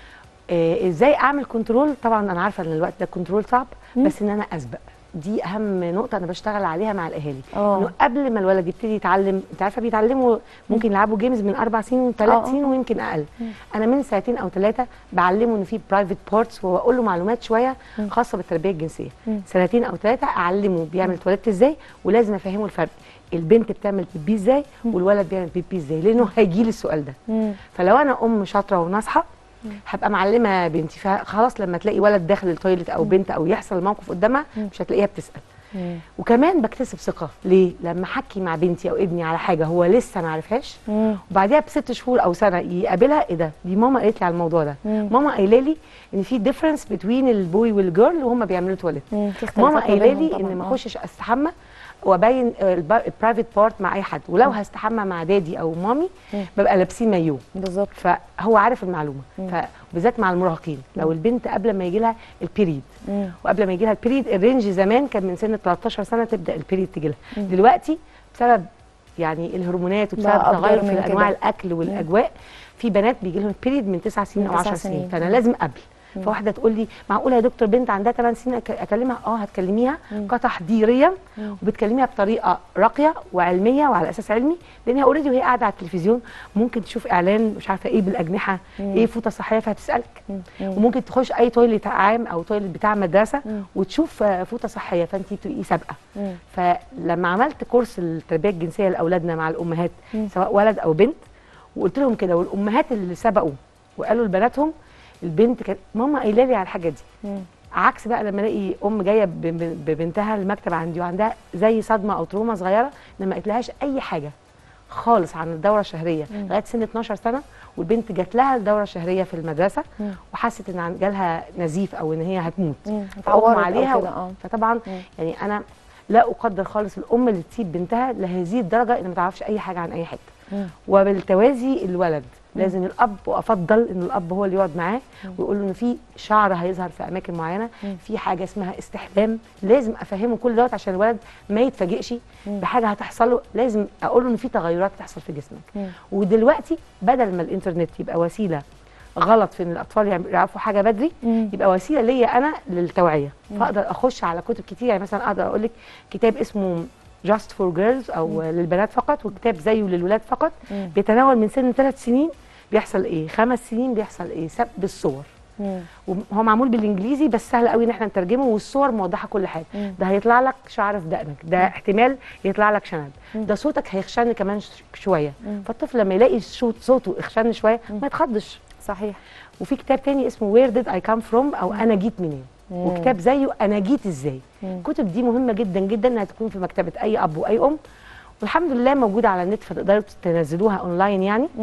آه ازاي اعمل كنترول طبعا انا عارفه ان الوقت ده كنترول صعب بس ان انا اسبق دي اهم نقطه انا بشتغل عليها مع الاهالي اه. انه قبل ما الولد يبتدي يتعلم انت عارفه بيتعلموا ممكن يلعبوا جيمز من اربع سنين اه، وثلاث اه. سنين ويمكن اقل انا من سنتين او ثلاثه بعلمه ان في برايفت بارتس وبقول له معلومات شويه خاصه بالتربيه الجنسيه سنتين او ثلاثه اعلمه بيعمل تواليت ازاي ولازم افهمه الفرق البنت بتعمل بيبي ازاي والولد بيعمل بيبي ازاي لانه هيجي لي السؤال ده مم. فلو انا ام شاطره وناصحه هبقى معلمه بنتي فخلاص لما تلاقي ولد داخل التويلت او بنت او يحصل الموقف قدامها مش هتلاقيها بتسال مم. وكمان بكتسب ثقه ليه لما احكي مع بنتي او ابني على حاجه هو لسه ما عرفهاش مم. وبعديها بست شهور او سنه يقابلها ايه ده دي ماما قالت لي على الموضوع ده مم. ماما قايله لي ان في ديفرنس بين البوي والجيرل وهم بيعملوا تواليت مم. في اختلافات ماما ما قايله بينهم لي طبعاً. ان ما اه. اخشش استحمى وابين البرايفت بارت مع اي حد ولو هستحمى مع دادي او مامي مم. ببقى لابسين مايو بالظبط فهو عارف المعلومه فبالذات مع المراهقين لو البنت قبل ما يجي لها البيريد مم. وقبل ما يجي لها البيريد الرينج زمان كان من سن 13 سنه تبدا البيريد تجي لها دلوقتي بسبب يعني الهرمونات وبسبب بقى أكبر تغير من في كده. انواع الاكل والاجواء في بنات بيجي لهم البيريد من 9 سنين من او تسع 10 سنين سنين. فانا مم. لازم قبل فواحده تقول لي معقوله يا دكتور بنت عندها 8 سنين أك- اكلمها اه هتكلميها كتحضيريا وبتكلميها بطريقه راقيه وعلميه وعلى اساس علمي لان هي اوريدي وهي قاعده على التلفزيون ممكن تشوف اعلان مش عارفه ايه بالاجنحه ايه فوطه صحيه فهتسالك وممكن تخش اي تويلت عام او تويلت بتاع مدرسه وتشوف آه، فوطه صحيه فانت تبقي سابقه مم. فلما عملت كورس التربيه الجنسيه لاولادنا مع الامهات سواء ولد او بنت وقلت لهم كده والامهات اللي سبقوا وقالوا لبناتهم البنت كانت ماما قايله لي على الحاجه دي مم. عكس بقى لما الاقي ام جايه ب- ب- ببنتها المكتب عندي وعندها زي صدمه او تروما صغيره إن ما قلتلهاش اي حاجه خالص عن الدوره الشهريه لغايه سن 12 سنه والبنت جات لها الدوره الشهريه في المدرسه مم. وحست ان عن- جالها نزيف او ان هي هتموت مم. فأغمى اتعورت أو عليها كده، اه. فطبعا مم. يعني انا لا اقدر خالص الام اللي تسيب بنتها لهذه الدرجه ان ما تعرفش اي حاجه عن اي حته مم. وبالتوازي الولد لازم الاب وافضل ان الاب هو اللي يقعد معاه ويقول له ان في شعر هيظهر في اماكن معينه في حاجه اسمها استحلام لازم افهمه كل دوت عشان الولد ما يتفاجئش بحاجه هتحصل له لازم اقول له ان في تغيرات بتحصل في جسمك مم. ودلوقتي بدل ما الانترنت يبقى وسيله غلط في ان الاطفال يعم- يعرفوا حاجه بدري مم. يبقى وسيله ليا انا للتوعيه فاقدر اخش على كتب كتير يعني مثلا اقدر اقول لك كتاب اسمه جاست فور جيرلز او للبنات فقط وكتاب زيه للولاد فقط مم. بيتناول من سن ثلاث سنين بيحصل ايه خمس سنين بيحصل ايه سب بالصور مم. وهو معمول بالانجليزي بس سهل قوي ان احنا نترجمه والصور موضحه كل حاجه مم. ده هيطلع لك شعر في دقنك ده احتمال يطلع لك شنب ده صوتك هيخشن كمان ش- شويه مم. فالطفل لما يلاقي صوت صوته اخشن شويه ما يتخضش صحيح وفي كتاب تاني اسمه وير ديد اي كام فروم او انا جيت منين مم. وكتاب زيه انا جيت ازاي مم. الكتب دي مهمه جدا جدا انها تكون في مكتبه اي اب واي ام والحمد لله موجوده على النت فتقدروا تنزلوها اونلاين يعني مم.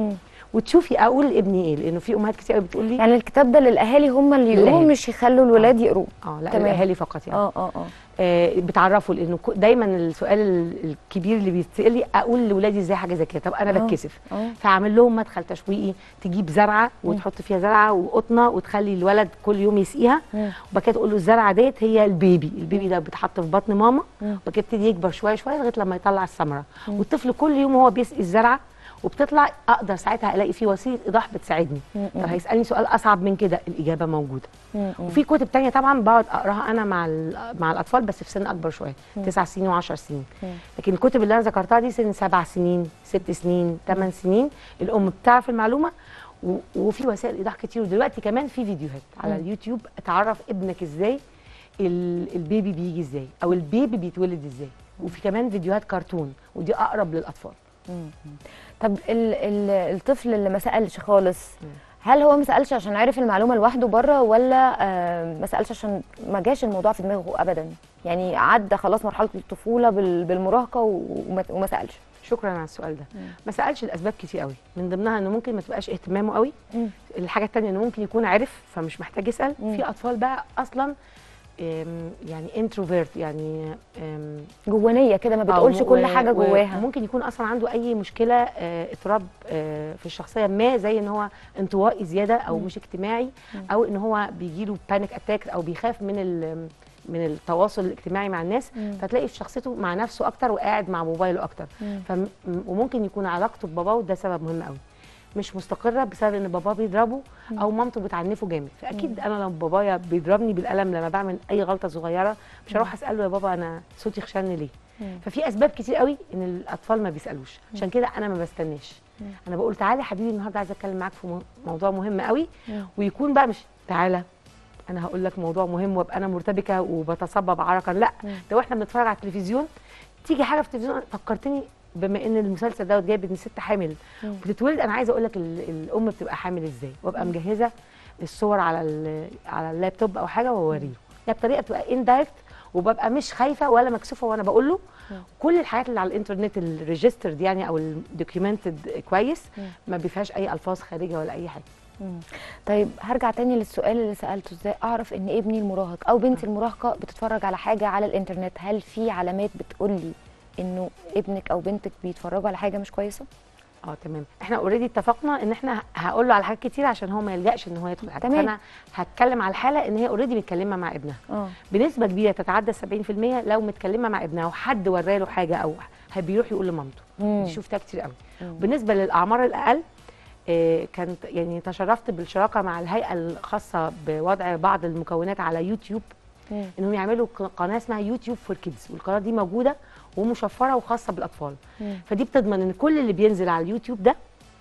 وتشوفي اقول لابني ايه لانه في امهات كتير قوي بتقول لي يعني الكتاب ده للاهالي هم اللي يقروه للأهالي. مش يخلوا الولاد يقروه اه لا تمام. الاهالي فقط يعني اه اه اه آه بتعرفوا لانه كو- دايما السؤال ال- الكبير اللي بيتسال لي اقول لاولادي ازاي حاجه زي كده طب انا آه. بتكسف اه فاعمل لهم مدخل تشويقي تجيب زرعه وتحط فيها زرعه وقطنه وتخلي الولد كل يوم يسقيها مم. وبعد كده تقول له الزرعه ديت هي البيبي البيبي ده بيتحط في بطن ماما مم. وبعد كده يبتدي يكبر شويه شويه لغايه لما يطلع الثمره والطفل كل يوم وهو بيسقي الزرعه وبتطلع اقدر ساعتها الاقي فيه وسيله ايضاح بتساعدني مم. طب هيسالني سؤال اصعب من كده الاجابه موجوده مم. وفي كتب تانية طبعا بقعد اقراها انا مع ال- مع الاطفال بس في سن اكبر شويه تسع سنين و10 سنين مم. لكن الكتب اللي انا ذكرتها دي سن سبع سنين ست سنين ثمان سنين الام بتعرف المعلومه و- وفي وسائل ايضاح كتير ودلوقتي كمان في فيديوهات على مم. اليوتيوب تعرف ابنك ازاي ال- البيبي بيجي ازاي او البيبي بيتولد ازاي وفي كمان فيديوهات كرتون ودي اقرب للاطفال مم. طب ال ال الطفل اللي ما سالش خالص مم. هل هو ما سالش عشان عرف المعلومه لوحده بره ولا آه ما سالش عشان ما جاش الموضوع في دماغه ابدا يعني عدى خلاص مرحله الطفوله بال- بالمراهقه وما, وما سالش شكرا على السؤال ده مم. ما سالش الاسباب كتير قوي من ضمنها انه ممكن ما تبقاش اهتمامه قوي مم. الحاجه الثانيه انه ممكن يكون عرف فمش محتاج يسال مم. في اطفال بقى اصلا أم، يعني انتروفيرت يعني أم، جوانيه كده ما آه، بتقولش و- كل حاجه و- جواها ممكن يكون اصلا عنده اي مشكله آه، اضطراب آه، في الشخصيه ما زي ان هو انطوائي زياده او مش اجتماعي او ان هو بيجيله بانيك اتاك او بيخاف من ال- من التواصل الاجتماعي مع الناس مم. فتلاقي في شخصيته مع نفسه اكتر وقاعد مع موبايله اكتر مم. فم وممكن يكون علاقته بباباه وده سبب مهم قوي مش مستقره بسبب ان باباه بيضربه او مامته بتعنفه جامد فاكيد انا لو بابايا بيضربني بالقلم لما بعمل اي غلطه صغيره مش هروح اساله يا بابا انا صوتي خشن ليه مم. ففي اسباب كتير قوي ان الاطفال ما بيسالوش عشان كده انا ما بستناش مم. انا بقول تعالى يا حبيبي النهارده عايزه اتكلم معاك في مو- موضوع مهم قوي مم. ويكون بقى مش تعالى انا هقول لك موضوع مهم وابقى انا مرتبكه وبتصبب عرقا لا مم. ده واحنا بنتفرج على التلفزيون تيجي حاجه في التلفزيون فكرتني بما ان المسلسل دوت جايب ان ست حامل مم. بتتولد انا عايزه اقول لك ال- الام بتبقى حامل ازاي وابقى مجهزه الصور على ال- على اللابتوب او حاجه واوريه يعني بطريقه بتبقى اندايركت وببقى مش خايفه ولا مكسوفه وانا بقول له مم. كل الحاجات اللي على الانترنت الريجسترد يعني او الدوكيومنتد كويس مم. ما بيفيهاش اي الفاظ خارجه ولا اي حاجه مم. طيب هرجع تاني للسؤال اللي سالته ازاي اعرف ان ابني المراهق او بنتي المراهقه بتتفرج على حاجه على الانترنت هل في علامات بتقول لي انه ابنك او بنتك بيتفرجوا على حاجه مش كويسه اه تمام احنا اوريدي اتفقنا ان احنا هقول له على حاجات كتير عشان هو ما يلجاش ان هو يدخل حاجه تمام. فانا هتكلم على الحاله ان هي اوريدي متكلمه مع ابنها اه بنسبه كبيره تتعدى 70% لو متكلمه مع ابنها وحد ورى له حاجه او بيروح يقول لمامته مم. دي شفتها كتير قوي مم. بالنسبه للاعمار الاقل آه، كانت يعني تشرفت بالشراكه مع الهيئه الخاصه بوضع بعض المكونات على يوتيوب مم. انهم يعملوا ق- قناه اسمها يوتيوب فور كيدز والقناه دي موجوده ومشفره وخاصه بالاطفال مم. فدي بتضمن ان كل اللي بينزل على اليوتيوب ده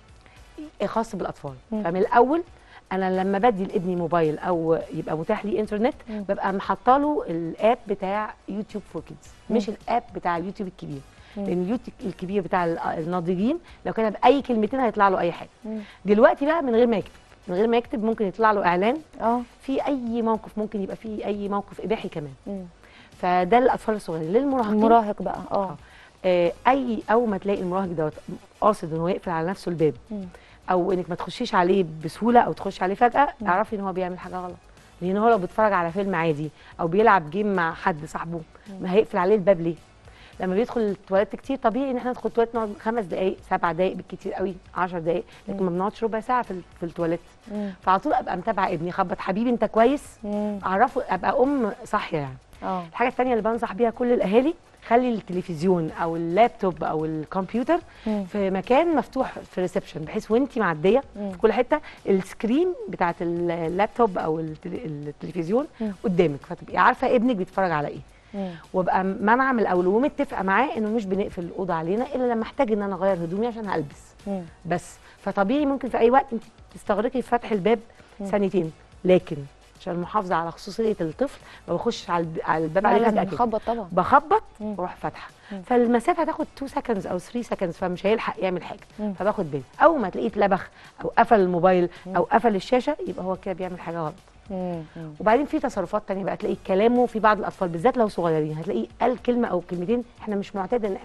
خاص بالاطفال مم. فمن الاول انا لما بدي لابني موبايل او يبقى متاح لي انترنت مم. ببقى محطه له الاب بتاع يوتيوب فور كيدز مش مم. الاب بتاع اليوتيوب الكبير مم. لان اليوتيوب الكبير بتاع ال- الناضجين لو كان باي كلمتين هيطلع له اي حاجه مم. دلوقتي بقى من غير ما يكتب من غير ما يكتب ممكن يطلع له اعلان اه في اي موقف ممكن يبقى فيه اي موقف اباحي كمان مم. فده للاطفال الصغيرين للمراهقين المراهق بقى اه آه، اي اول ما تلاقي المراهق دوت قاصد ان هو يقفل على نفسه الباب مم. او انك ما تخشيش عليه بسهوله او تخش عليه فجاه مم. اعرفي ان هو بيعمل حاجه غلط لان هو لو بيتفرج على فيلم عادي او بيلعب جيم مع حد صاحبه ما هيقفل عليه الباب ليه لما بيدخل التواليت كتير طبيعي ان احنا ندخل التواليت نقعد خمس دقائق سبع دقائق بالكتير قوي 10 دقائق لكن ما بنقعدش ربع ساعه في, ال- في التواليت مم. فعلى طول ابقى متابعه ابني خبط حبيبي انت كويس مم. اعرفه ابقى ام صاحيه يعني اه الحاجه الثانيه اللي بنصح بيها كل الاهالي خلي التلفزيون او اللابتوب او الكمبيوتر مم. في مكان مفتوح في ريسبشن بحيث وانت معديه مم. في كل حته السكرين بتاعت اللابتوب او التل- التلفزيون مم. قدامك فتبقي عارفه ابنك بيتفرج على ايه مم. وابقى مانعه من الاول ومتفقه معاه انه مش بنقفل الاوضه علينا الا لما احتاج ان انا اغير هدومي عشان البس مم. بس فطبيعي ممكن في اي وقت انت تستغرقي في فتح الباب مم. ثانيتين لكن عشان المحافظه على خصوصيه الطفل ما بخش على الب- على الباب لا عليه لازم فجاه كده نخبط طبعا بخبط مم. واروح فاتحه مم. فالمسافه هتاخد 2 سكندز او 3 سكندز فمش هيلحق يعمل حاجه مم. فباخد بالي اول ما تلاقيه اتلبخ او قفل الموبايل او قفل الشاشه يبقى هو كده بيعمل حاجه غلط مم. مم. وبعدين في تصرفات تانية بقى تلاقي كلامه في بعض الاطفال بالذات لو صغيرين هتلاقيه قال كلمه او كلمتين احنا مش معتاد ان احنا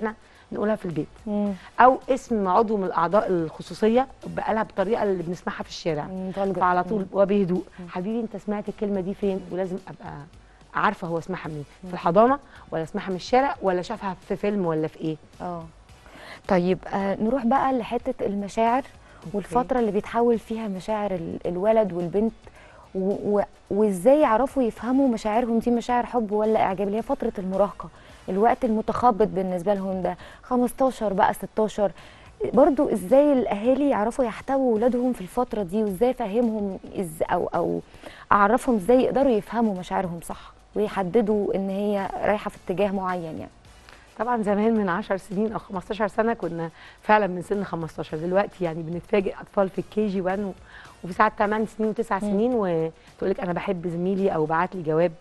نقولها في البيت مم. او اسم عضو من الاعضاء الخصوصيه بقالها بالطريقه اللي بنسمعها في الشارع مم، vulgar. فعلى طول مم. وبهدوء حبيبي انت سمعت الكلمه دي فين ولازم ابقى عارفه هو سمعها منين في الحضانه ولا سمعها من الشارع ولا شافها في فيلم ولا في ايه اه طيب آه نروح بقى لحته المشاعر والفتره اللي بيتحول فيها مشاعر ال- الولد والبنت و- و- وازاي يعرفوا يفهموا مشاعرهم دي مشاعر حب ولا اعجاب اللي هي فتره المراهقه الوقت المتخبط بالنسبه لهم ده 15 بقى 16 برضو ازاي الاهالي يعرفوا يحتووا ولادهم في الفتره دي وازاي افهمهم إز او او اعرفهم ازاي يقدروا يفهموا مشاعرهم صح ويحددوا ان هي رايحه في اتجاه معين يعني طبعا زمان من 10 سنين او 15 سنه كنا فعلا من سن 15 دلوقتي يعني بنتفاجئ اطفال في الكي جي 1 و- وفي ساعات 8 سنين و9 سنين وتقول لك انا بحب زميلي او بعت لي جواب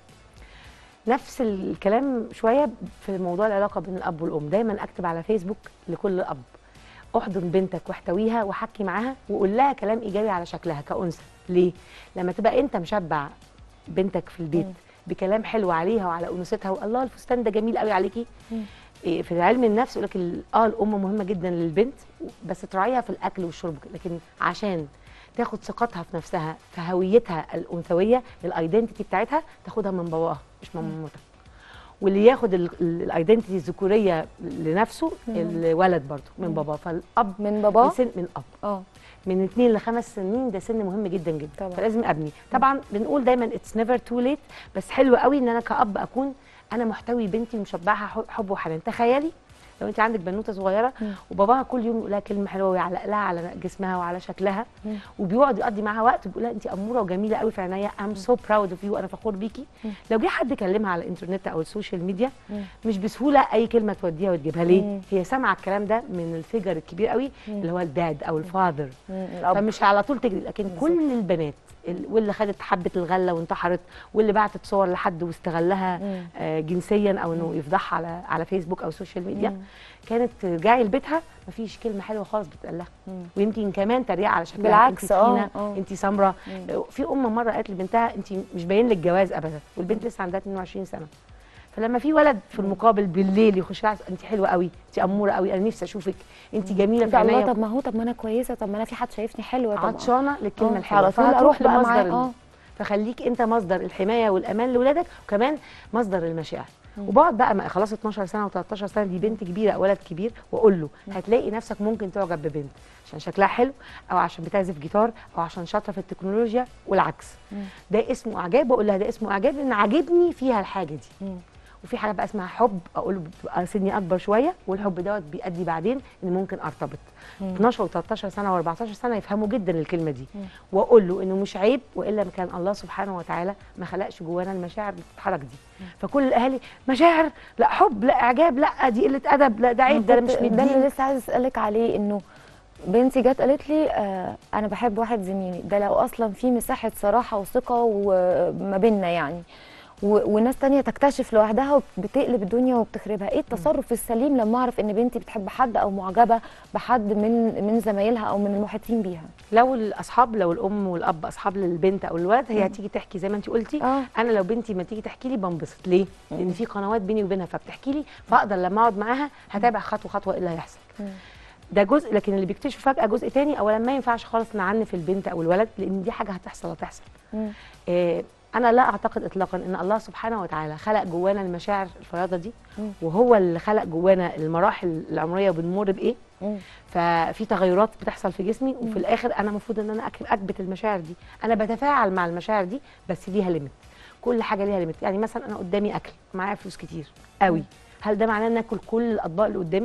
نفس الكلام شويه في موضوع العلاقه بين الاب والام دايما اكتب على فيسبوك لكل اب احضن بنتك واحتويها وحكي معاها وقول لها كلام ايجابي على شكلها كانثى ليه لما تبقى انت مشبع بنتك في البيت مم. بكلام حلو عليها وعلى انوثتها والله الفستان ده جميل قوي عليكي مم. إيه، في علم النفس يقول لك ال- اه الام مهمه جدا للبنت بس تراعيها في الاكل والشرب لكن عشان تاخد ثقتها في نفسها في هويتها الانثويه الايدنتيتي بتاعتها تاخدها من باباها مش من مامتها واللي ياخد الايدنتيتي الذكوريه لنفسه الولد برضه من باباه فالاب من باباه من سن من اب اه من اثنين لخمس سنين ده سن مهم جدا جدا طبعا. فلازم ابني طبعا بنقول دايما اتس نيفر تو ليت بس حلو قوي ان انا كاب اكون انا محتوي بنتي ومشبعها حب- حب وحنان تخيلي لو انت عندك بنوته صغيره مم. وباباها كل يوم يقول لها كلمه حلوه ويعلق لها على جسمها وعلى شكلها مم. وبيقعد يقضي معاها وقت بيقول لها انت اموره وجميله قوي في عينيا ام سو براود اوف يو انا فخور بيكي مم. لو جه حد كلمها على الانترنت او السوشيال ميديا مم. مش بسهوله اي كلمه توديها وتجيبها ليه مم. هي سامعه الكلام ده من الفيجر الكبير قوي اللي هو الداد او الفاذر مم. الاب فمش على طول تجري لكن كل البنات ال- واللي خدت حبه الغله وانتحرت واللي بعتت صور لحد واستغلها مم. آه، جنسيا او انه يفضحها على على فيسبوك او سوشيال ميديا مم. كانت ترجعي لبيتها مفيش كلمه حلوه خالص بتقال لها مم. ويمكن كمان تريقه على شكلها بالعكس، انت آه، تخينه آه. انت سمراء مم. في ام مره قالت لبنتها انت مش باين لك جواز ابدا والبنت لسه عندها 22 سنه فلما في ولد في المقابل بالليل يخش لها انت حلوه قوي انت اموره قوي انا نفسي اشوفك انت جميله في ده الله عينيا طب ما هو طب ما انا كويسه طب ما انا في حد شايفني حلوه طب عطشانه للكلمه آه، الحلوه على طول فهتروح اروح بقى لمصدر معاه ال- اه فخليك انت مصدر الحمايه والامان لاولادك وكمان مصدر المشاعر وبقعد بقى ما خلاص 12 سنه و13 سنه دي بنت كبيره او ولد كبير واقول له هتلاقي نفسك ممكن تعجب ببنت عشان شكلها حلو او عشان بتعزف جيتار او عشان شاطره في التكنولوجيا والعكس ده اسمه اعجاب بقول لها ده اسمه اعجاب لان عاجبني فيها الحاجه دي مم. وفي حاجه بقى اسمها حب اقول له بتبقى سني اكبر شويه والحب دوت بيؤدي بعدين ان ممكن ارتبط 12 و13 سنه و14 سنه يفهموا جدا الكلمه دي واقول له انه مش عيب والا ما كان الله سبحانه وتعالى ما خلقش جوانا المشاعر اللي بتتحرك دي فكل الاهالي مشاعر لا حب لا اعجاب لا دي قله ادب لا ده عيب ده أنا مش ده اللي مدين لسه عايز اسالك عليه انه بنتي جت قالت لي آه انا بحب واحد زميلي ده لو اصلا في مساحه صراحه وثقه وما بيننا يعني و- وناس تانية تكتشف لوحدها وبتقلب الدنيا وبتخربها ايه التصرف السليم لما اعرف ان بنتي بتحب حد او معجبه بحد من من زمايلها او من المحيطين بيها لو الاصحاب لو الام والاب اصحاب للبنت او الولد هي هتيجي تحكي زي ما انت قلتي اه انا لو بنتي ما تيجي تحكي لي بنبسط ليه لان في قنوات بيني وبينها فبتحكي لي فاقدر لما اقعد معاها هتابع خطوه خطوه ايه اللي هيحصل مم. ده جزء لكن اللي بيكتشف فجاه جزء تاني اولا ما ينفعش خالص نعنف البنت او الولد لان دي حاجه هتحصل هتحصل مم. آه انا لا اعتقد اطلاقا ان الله سبحانه وتعالى خلق جوانا المشاعر الفياضه دي مم. وهو اللي خلق جوانا المراحل العمريه وبنمر بايه مم. ففي تغيرات بتحصل في جسمي وفي الاخر انا المفروض ان انا أك- اكبت المشاعر دي انا بتفاعل مع المشاعر دي بس ليها ليميت كل حاجه ليها ليميت يعني مثلا انا قدامي اكل معايا فلوس كتير قوي هل ده معناه ان اكل كل الاطباق اللي قدامي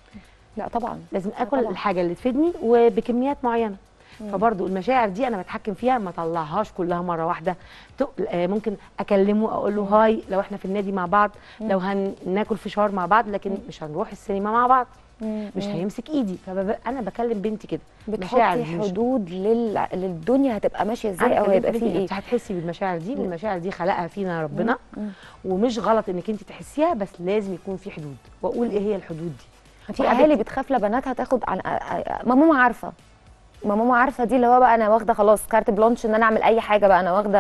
لا طبعا لازم اكل طبعاً. الحاجه اللي تفيدني وبكميات معينه فبرضو المشاعر دي انا بتحكم فيها ما اطلعهاش كلها مره واحده تق- آه، ممكن اكلمه اقول له هاي لو احنا في النادي مع بعض لو هناكل فشار مع بعض لكن مش هنروح السينما مع بعض مم. مش مم. هيمسك ايدي فانا بكلم بنتي كده مشاعر بتحطي دي مش- حدود لل... للدنيا هتبقى ماشيه ازاي أنا او اتكلمت هيبقى في فيه بنتي، ايه انت هتحسي بالمشاعر دي والمشاعر دي خلقها فينا ربنا مم. ومش غلط انك انت تحسيها بس لازم يكون في حدود واقول ايه هي الحدود دي في وحاجات اهالي بتخاف لبناتها تاخد عن ما ماما عارفه ما ماما عارفه دي اللي هو بقى انا واخده خلاص كارت بلانش ان انا اعمل اي حاجه بقى انا واخده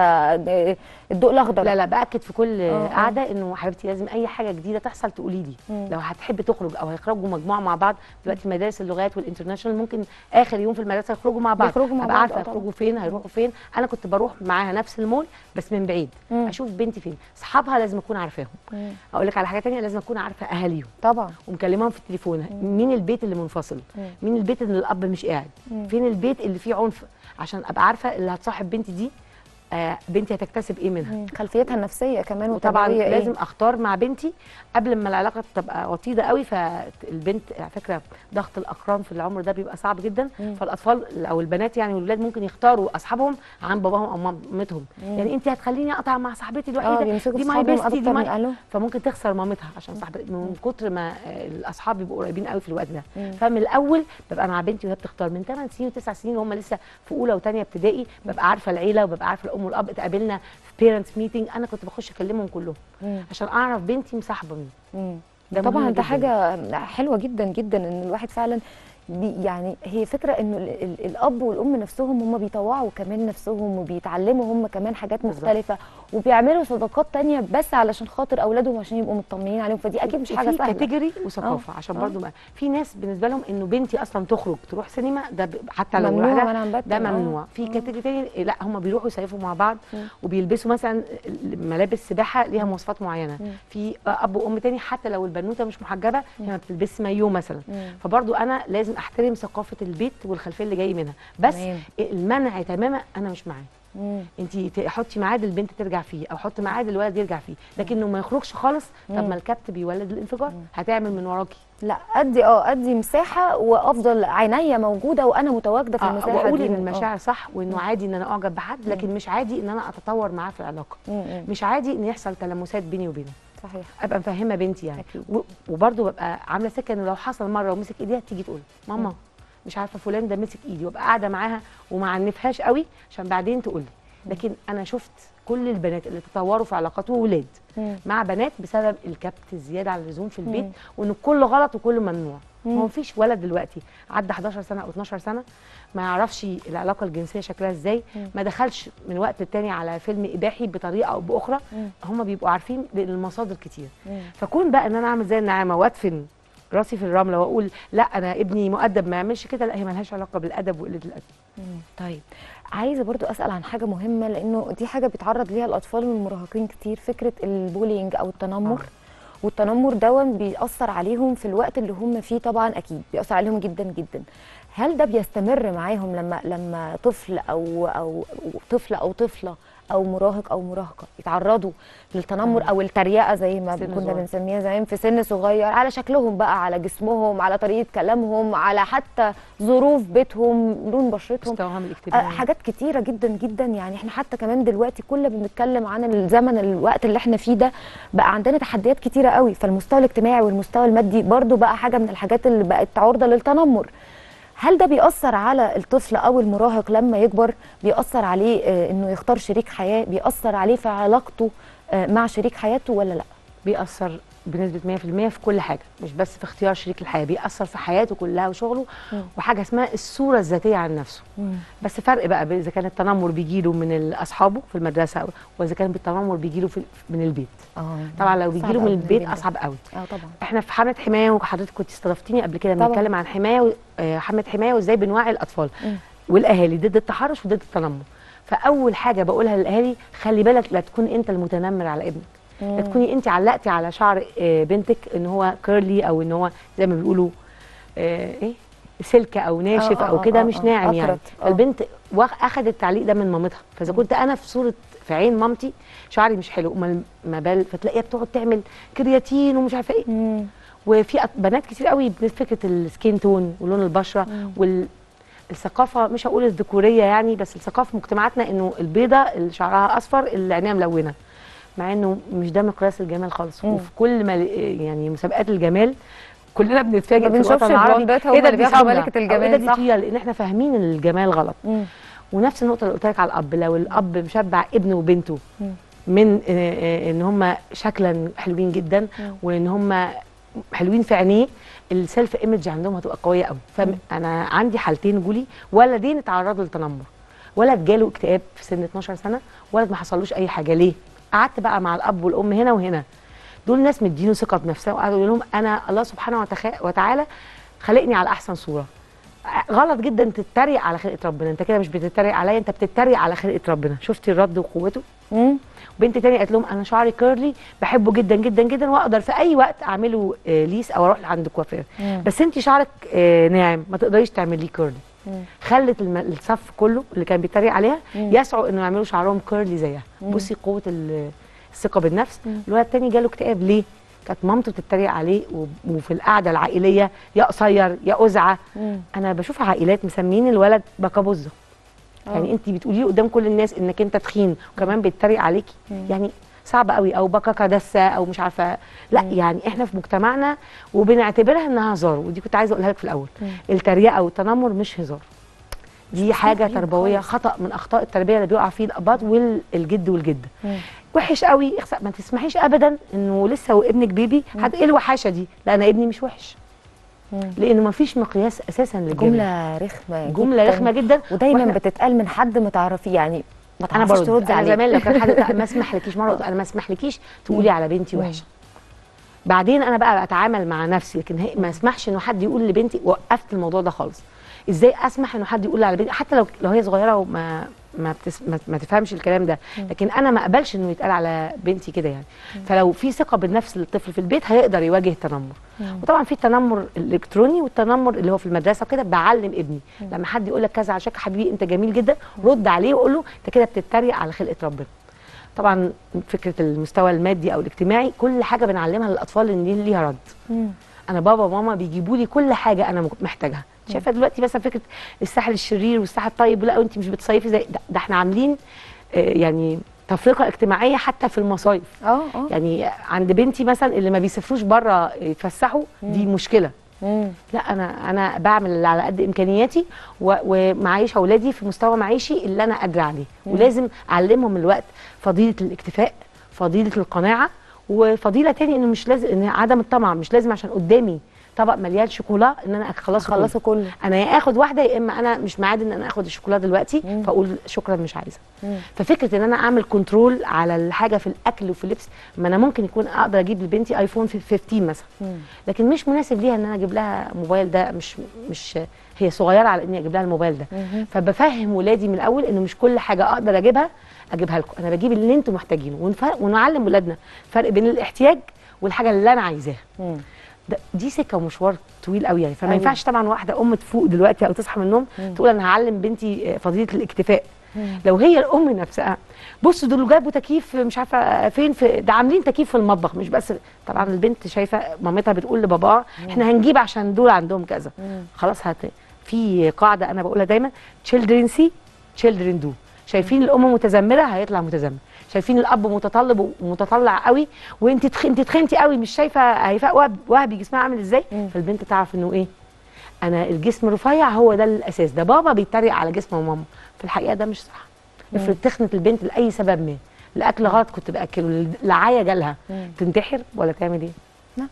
الضوء الاخضر لا لا باكد في كل آه، آه. قعده انه حبيبتي لازم اي حاجه جديده تحصل تقولي لي مم. لو هتحب تخرج او هيخرجوا مجموعه مع بعض دلوقتي مدارس اللغات والانترناشونال ممكن اخر يوم في المدرسه يخرجوا مع بعض بيخرجوا مع أبقى بعض، عارفه آه، طبعا. هيخرجوا فين هيروحوا فين انا كنت بروح معاها نفس المول بس من بعيد مم. اشوف بنتي فين اصحابها لازم اكون عارفاهم مم. اقول لك على حاجه تانية لازم اكون عارفه اهاليهم طبعا ومكلماهم في التليفون مين البيت اللي منفصل مم. مين البيت اللي الاب مش قاعد مم. فين البيت اللي فيه عنف عشان ابقى عارفه اللي هتصاحب بنتي دي آه بنتي هتكتسب ايه منها مم. خلفيتها النفسيه كمان وطبعا والتربوية لازم إيه؟ اختار مع بنتي قبل ما العلاقه تبقى وطيده قوي فالبنت على فكره ضغط الاقران في العمر ده بيبقى صعب جدا مم. فالاطفال او البنات يعني والولاد ممكن يختاروا اصحابهم عن باباهم او مامتهم مم. يعني انت هتخليني اقطع مع صاحبتي اه الوحيده بيمسكوا دي في ماي صحابهم بيستي دي اكتر من ماي اهلهم فممكن تخسر مامتها عشان صاحبتي من كتر ما آه، الاصحاب بيبقوا قريبين قوي في الوقت ده مم. فمن الاول ببقى مع بنتي وهي بتختار من 8 سنين و9 سنين وهم لسه في اولى وثانيه ابتدائي ببقى عارفه العيله وببقى عارفه الام والاب اتقابلنا في بيرنتس ميتنج انا كنت بخش اكلمهم كلهم مم. عشان اعرف بنتي مصاحبه مين مم. ده طبعا مهم ده جداً. حاجه حلوه جدا جدا ان الواحد فعلا بي يعني هي فكره انه ال- ال- الاب والام نفسهم هم بيطوعوا كمان نفسهم وبيتعلموا هم كمان حاجات بالظبط. مختلفه وبيعملوا صداقات تانية بس علشان خاطر اولادهم عشان يبقوا مطمنين عليهم فدي اكيد مش حاجه في سهله كاتيجوري وثقافه آه، عشان آه. برضو ما في ناس بالنسبه لهم انه بنتي اصلا تخرج تروح سينما ده ب- حتى لو ممنوع واحدة منعا باتا ده آه. ممنوع في آه. كاتيجوري تاني لا هم بيروحوا يصيفوا مع بعض مم. وبيلبسوا مثلا ملابس سباحه ليها مواصفات معينه مم. في اب وام تاني حتى لو البنوته مش محجبه هي ما بتلبسش مايو مثلا مم. فبرضو انا لازم احترم ثقافه البيت والخلفيه اللي جاي منها بس تمام. المنع تماما انا مش معاه مم. انت حطي ميعاد البنت ترجع فيه او حطي ميعاد الولد يرجع فيه لكنه ما يخرجش خالص طب مم. ما الكبت بيولد الانفجار هتعمل من وراكي لا ادي اه ادي مساحه وافضل عينيا موجوده وانا متواجده في آه، المساحه واقول دي ان آه. المشاعر صح وانه عادي ان انا اعجب بحد لكن مش عادي ان انا اتطور معاه في العلاقه مم. مم. مش عادي ان يحصل تلامسات بيني وبينه صحيح ابقى مفهمه بنتي يعني أكيد. و- وبرضه ببقى عامله سكه انه لو حصل مره ومسك ايديها تيجي تقول ماما مش عارفه فلان ده مسك ايدي وابقى قاعده معاها وما عنفهاش قوي عشان بعدين تقول لي لكن انا شفت كل البنات اللي تطوروا في علاقات وولاد مم. مع بنات بسبب الكبت الزياده عن اللزوم في البيت مم. وان كله غلط وكله ممنوع مم. هو مفيش ولد دلوقتي عدى 11 سنه او 12 سنه ما يعرفش العلاقه الجنسيه شكلها ازاي مم. ما دخلش من وقت للتاني على فيلم اباحي بطريقه او باخرى مم. هم بيبقوا عارفين لأن المصادر كتير مم. فكون بقى ان انا اعمل زي النعامه وادفن راسي في الرمله واقول لا انا ابني مؤدب ما يعملش كده لا هي ملهاش علاقه بالادب وقله الادب مم. طيب عايزه برضو اسال عن حاجه مهمه لانه دي حاجه بيتعرض ليها الاطفال والمراهقين كتير فكره البولينج او التنمر آه. والتنمر دون بيأثر عليهم في الوقت اللي هم فيه طبعا اكيد بيأثر عليهم جدا جدا هل ده بيستمر معاهم لما لما طفل او او طفل او طفله او مراهق او مراهقه يتعرضوا للتنمر آه. او التريقه زي ما سن كنا صغير. بنسميها زمان في سن صغير على شكلهم بقى على جسمهم على طريقه كلامهم على حتى ظروف بيتهم لون بشرتهم مستواهم آه، الاجتماعي حاجات كتيره جدا جدا يعني احنا حتى كمان دلوقتي كل ما بنتكلم عن الزمن الوقت اللي احنا فيه ده بقى عندنا تحديات كتيره قوي فالمستوى الاجتماعي والمستوى المادي برضو بقى حاجه من الحاجات اللي بقت عرضه للتنمر هل ده بيأثر على الطفل او المراهق لما يكبر بيأثر عليه آه، انه يختار شريك حياه بيأثر عليه في علاقته آه، مع شريك حياته ولا لا بيأثر بنسبة 100% في كل حاجة مش بس في اختيار شريك الحياة بيأثر في حياته كلها وشغله مم. وحاجة اسمها الصورة الذاتية عن نفسه بس فرق بقى إذا كان التنمر بيجيله من أصحابه في المدرسة وإذا كان التنمر بيجيله في من البيت اه طبعا لو صعب بيجيله من أوي البيت ده. أصعب قوي اه طبعا احنا في حملة حماية وحضرتك كنت استضفتيني قبل كده طبعاً. بنتكلم عن حماية و- آه، حملة حماية وازاي بنوعي الأطفال مم. والأهالي ضد التحرش وضد التنمر فأول حاجة بقولها للأهالي خلي بالك لا تكون أنت المتنمر على ابنك لا مم. تكوني انت علقتي على شعر آه، بنتك ان هو كيرلي او ان هو زي ما بيقولوا آه، ايه سلكه او ناشف آه، او آه، كده آه، مش آه، ناعم يعني أكرت، آه. فالبنت واخ- اخدت التعليق ده من مامتها فاذا كنت انا في صوره في عين مامتي شعري مش حلو امال ما بال فتلاقيها بتقعد تعمل كرياتين ومش عارفه ايه مم. وفي أط- بنات كتير قوي فكره السكين تون ولون البشره مم. وال الثقافه مش هقول الذكوريه يعني بس الثقافه في مجتمعاتنا انه البيضه اللي شعرها اصفر اللي عينيها ملونه مع انه مش ده مقياس الجمال خالص مم. وفي كل ما يعني مسابقات الجمال كلنا بنتفاجئ ما في بنشوفش الوطن العربي البلوندات هم ايه ده اللي دي بياخدوا سمرة، ملكة أو ايه ده الجمال، دي صح. طويله لان احنا فاهمين ان الجمال غلط مم. ونفس النقطه اللي قلت لك على الاب لو الاب مشبع ابنه وبنته مم. من آه، آه، ان هم شكلا حلوين جدا مم. وان هم حلوين في عينيه السيلف ايمج عندهم هتبقى قويه قوي فانا عندي حالتين جولي ولدين اتعرضوا للتنمر ولد جاله اكتئاب في سن 12 سنه ولد ما حصلوش اي حاجه ليه قعدت بقى مع الاب والام هنا وهنا دول ناس مدينه ثقه بنفسها وقعدوا يقولوا لهم انا الله سبحانه وتخ- وتعالى خلقني على احسن صوره غلط جدا تتريق على خلقه ربنا انت كده مش بتتريق عليا انت بتتريق على خلقه ربنا شفتي الرد وقوته مم. بنت تانية قالت لهم انا شعري كيرلي بحبه جدا جدا جدا واقدر في اي وقت اعمله آه، ليس او اروح عند كوافير مم. بس انت شعرك آه، ناعم ما تقدريش تعمليه كيرلي مم. خلت الم- الصف كله اللي كان بيتريق عليها مم. يسعوا انه يعملوا شعرهم كيرلي زيها مم. بصي قوه ال- الثقه بالنفس مم. الولد التاني جاله اكتئاب ليه كانت مامته بتتريق عليه و- وفي القعده العائليه يا قصير يا أزعة مم. انا بشوف عائلات مسمين الولد بكابوزه يعني انت بتقولي له قدام كل الناس انك انت تخين وكمان بيتريق عليكي مم. يعني صعب قوي او بكاكا دسه او مش عارفه لا مم. يعني احنا في مجتمعنا وبنعتبرها انها هزار ودي كنت عايزه اقولها لك في الاول مم. التريقه والتنمر مش هزار دي حاجه غريب تربويه خالص. خطا من اخطاء التربيه اللي بيقع فيه الاباء والجد والجده مم. وحش قوي اخس- ما تسمحيش ابدا انه لسه وابنك بيبي حد ايه الوحاشه دي لا انا ابني مش وحش مم. لانه ما فيش مقياس اساسا للجمله جمله رخمه جمله جداً. رخمه جدا ودايما وإحنا- بتتقال من حد ما تعرفيه يعني ما انا تعرفيش برد تردي انا عليه زمان لو كان حد لا، ما اسمحلكيش مره قلت انا ما اسمحلكيش تقولي على بنتي مم. وحشه بعدين انا بقى اتعامل مع نفسي لكن هي ما اسمحش انه حد يقول لبنتي وقفت الموضوع ده خالص ازاي اسمح انه حد يقول على بنتي حتى لو لو هي صغيره وما ما, بتس... ما, ما تفهمش الكلام ده لكن انا ما اقبلش انه يتقال على بنتي كده يعني فلو في ثقه بالنفس للطفل في البيت هيقدر يواجه التنمر وطبعا في التنمر الالكتروني والتنمر اللي هو في المدرسه وكده بعلم ابني لما حد يقول لك كذا على شكل حبيبي انت جميل جدا رد عليه وقول له انت كده بتتريق على خلقه ربنا طبعا فكره المستوى المادي او الاجتماعي كل حاجه بنعلمها للاطفال ان دي ليها رد مم. انا بابا وماما بيجيبوا لي كل حاجه انا محتاجها شايفه دلوقتي مثلا فكره الساحل الشرير والساحل الطيب لا وانت مش بتصيفي زي ده, ده احنا عاملين آه، يعني تفرقه اجتماعيه حتى في المصايف اه اه يعني عند بنتي مثلا اللي ما بيسافروش بره يتفسحوا دي مشكله مم. لا انا انا بعمل اللي على قد امكانياتي و- ومعيش اولادي في مستوى معيشي اللي انا قادره عليه ولازم اعلمهم الوقت فضيله الاكتفاء فضيله القناعه وفضيله تاني انه مش لازم ان عدم الطمع مش لازم عشان قدامي طبق مليان شوكولا ان انا اخلصه كله. خلصوا كله انا يا اخد واحده يا اما انا مش معاد ان انا اخد الشوكولاته دلوقتي مم. فاقول شكرا مش عايزه مم. ففكره ان انا اعمل كنترول على الحاجه في الاكل وفي اللبس ما انا ممكن يكون اقدر اجيب لبنتي ايفون 15 مثلا مم. لكن مش مناسب ليها ان انا اجيب لها موبايل ده مش مش هي صغيره على اني اجيب لها الموبايل ده مهم. فبفهم ولادي من الاول انه مش كل حاجه اقدر اجيبها اجيبها لكم انا بجيب اللي انتم محتاجينه ونفرق ونعلم ولادنا فرق بين الاحتياج والحاجه اللي انا عايزاها مم. ده دي سكه ومشوار طويل قوي يعني فما أيوة. ينفعش طبعا واحده ام تفوق دلوقتي او تصحى من النوم مم. تقول انا هعلم بنتي آه، فضيله الاكتفاء مم. لو هي الام نفسها بصوا دول جابوا تكييف مش عارفه فين في ده عاملين تكييف في المطبخ مش بس طبعا البنت شايفه مامتها بتقول لباباها احنا هنجيب عشان دول عندهم كذا مم. خلاص هت في قاعده انا بقولها دايما children see children do شايفين الام متذمره هيطلع متذمر شايفين الاب متطلب ومتطلع قوي وانت تخ... انت تخنتي قوي مش شايفه هيفاء وهب- وهبي جسمها عامل ازاي مم. فالبنت تعرف انه ايه انا الجسم رفيع هو ده الاساس ده بابا بيتريق على جسم ماما في الحقيقه ده مش صح افرض تخنت البنت لاي سبب ما الاكل غلط كنت باكله العايه جالها مم. تنتحر ولا تعمل ايه لا.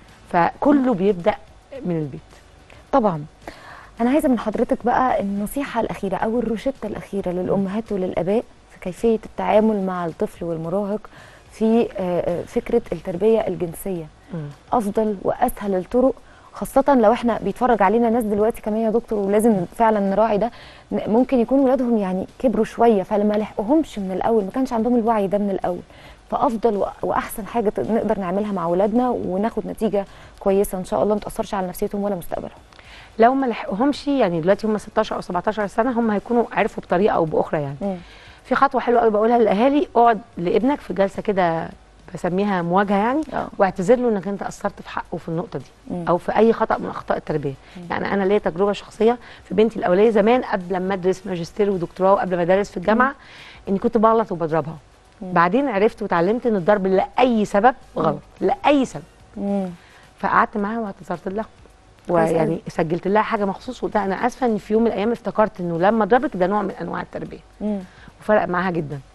فكله بيبدا من البيت طبعا انا عايزه من حضرتك بقى النصيحه الاخيره او الروشته الاخيره للامهات وللاباء في كيفيه التعامل مع الطفل والمراهق في آه، آه، فكره التربيه الجنسيه افضل واسهل الطرق خاصة لو احنا بيتفرج علينا ناس دلوقتي كمان يا دكتور ولازم فعلا نراعي ده ن- ممكن يكون ولادهم يعني كبروا شوية فلما لحقوهمش من الأول ما كانش عندهم الوعي ده من الأول فأفضل وأ- وأحسن حاجة ت- نقدر نعملها مع ولادنا وناخد نتيجة كويسة إن شاء الله ما تأثرش على نفسيتهم ولا مستقبلهم لو ما لحقهمش يعني دلوقتي هم 16 او 17 سنه هم هيكونوا عرفوا بطريقه او باخرى يعني مم. في خطوه حلوه قوي بقولها للاهالي اقعد لابنك في جلسه كده بسميها مواجهه يعني آه. واعتذر له انك انت قصرت في حقه في النقطه دي مم. او في اي خطا من اخطاء التربيه يعني انا ليا تجربه شخصيه في بنتي الاوليه زمان قبل ما ادرس ماجستير ودكتوراه وقبل ما ادرس في الجامعه اني كنت بغلط وبضربها بعدين عرفت وتعلمت ان الضرب لاي سبب غلط لاي سبب مم. فقعدت معاها واعتذرت لها كويس ويعني أوي. سجلت لها حاجه مخصوص وقلت لها انا اسفه ان في يوم من الايام افتكرت انه لما اضربك ده نوع من انواع التربيه مم. وفرق معاها جدا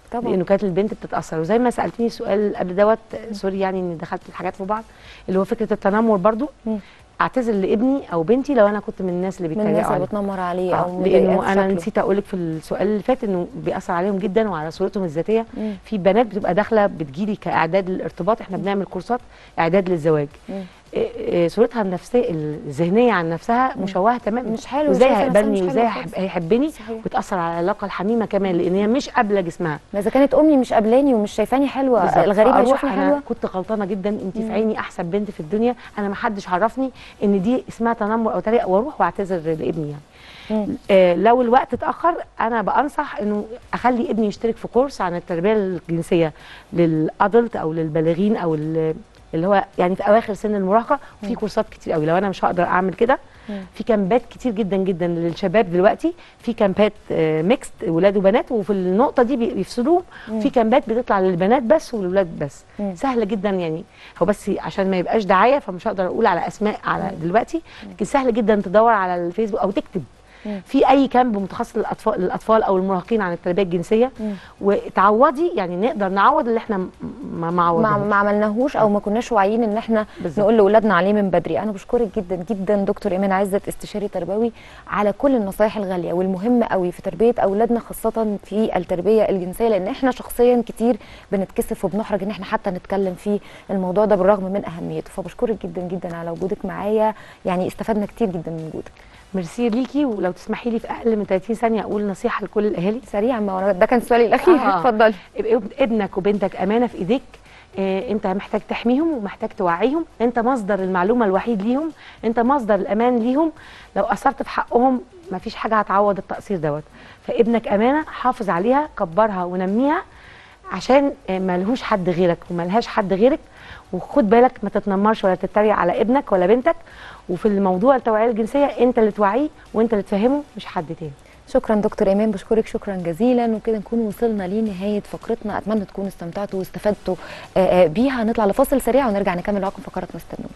طبعا لانه كانت البنت بتتاثر وزي ما سالتني سؤال قبل دوت سوري يعني اني دخلت الحاجات في بعض اللي هو فكره التنمر برضو مم. اعتذر لابني او بنتي لو انا كنت من الناس اللي من الناس بيتريقوا اللي عليه بتنمر عليه آه، او مضايقاه لانه في انا شكله. نسيت اقول لك في السؤال اللي فات انه بيأثر عليهم جدا وعلى صورتهم الذاتيه مم. في بنات بتبقى داخله بتجيلي كاعداد للارتباط احنا بنعمل كورسات اعداد للزواج مم. إيه إيه صورتها النفسيه الذهنيه عن نفسها مشوهه تماما مش حلو وازاي شايفة نفسها هيقبلني مش وازاي حلوة هيحب- خالص. هيحبني صحيح. وتاثر على العلاقه الحميمه كمان لان هي مش قابله جسمها ما اذا كانت امي مش قابلاني ومش شايفاني حلوه بالظبط. الغريب فأروح هيشوفني انا حلوه كنت غلطانه جدا انت مم. في عيني احسن بنت في الدنيا انا ما حدش عرفني ان دي اسمها تنمر او تريقه واروح واعتذر لابني يعني مم. آه لو الوقت اتاخر انا بانصح انه اخلي ابني يشترك في كورس عن التربيه الجنسيه للادلت او للبالغين او ال- اللي هو يعني في اواخر سن المراهقه وفي كورسات كتير قوي لو انا مش هقدر اعمل كده مم. في كامبات كتير جدا جدا للشباب دلوقتي في كامبات آه، ميكست ولاد وبنات وفي النقطه دي بي- بيفصلوهم مم. في كامبات بتطلع للبنات بس والولاد بس مم. سهله جدا يعني هو بس عشان ما يبقاش دعايه فمش هقدر اقول على اسماء على دلوقتي لكن سهل جدا تدور على الفيسبوك او تكتب مم. في اي كامب متخصص للاطفال للاطفال او المراهقين عن التربيه الجنسيه مم. وتعوضي يعني نقدر نعوض اللي احنا م- ما ما, معوضناهوش ما عملناهوش او ما كناش واعيين ان احنا بالظبط. نقول لاولادنا عليه من بدري انا بشكرك جدا جدا دكتور ايمان عزت استشاري تربوي على كل النصايح الغاليه والمهمه قوي في تربيه اولادنا خاصه في التربيه الجنسيه لان احنا شخصيا كتير بنتكسف وبنحرج ان احنا حتى نتكلم في الموضوع ده بالرغم من اهميته فبشكرك جدا جدا على وجودك معايا يعني استفدنا كتير جدا من وجودك ميرسي ليكي ولو تسمحي لي في اقل من 30 ثانيه اقول نصيحه لكل الاهالي سريعا ما هو ده كان سؤالي الاخير آه. اتفضلي اب- ابنك وبنتك امانه في ايديك آه، انت محتاج تحميهم ومحتاج توعيهم انت مصدر المعلومه الوحيد ليهم انت مصدر الامان ليهم لو اثرت في حقهم مفيش حاجه هتعوض التقصير دوت فابنك امانه حافظ عليها كبرها ونميها عشان آه، ملهوش حد غيرك وملهاش حد غيرك وخد بالك ما تتنمرش ولا تتريق على ابنك ولا بنتك وفي الموضوع التوعيه الجنسيه انت اللي توعيه وانت اللي تفهمه مش حد تاني شكرا دكتور ايمان بشكرك شكرا جزيلا وكده نكون وصلنا لنهايه فقرتنا اتمنى تكونوا استمتعتوا واستفدتوا آه، آه، بيها نطلع لفاصل سريع ونرجع نكمل معاكم فقراتنا استنونا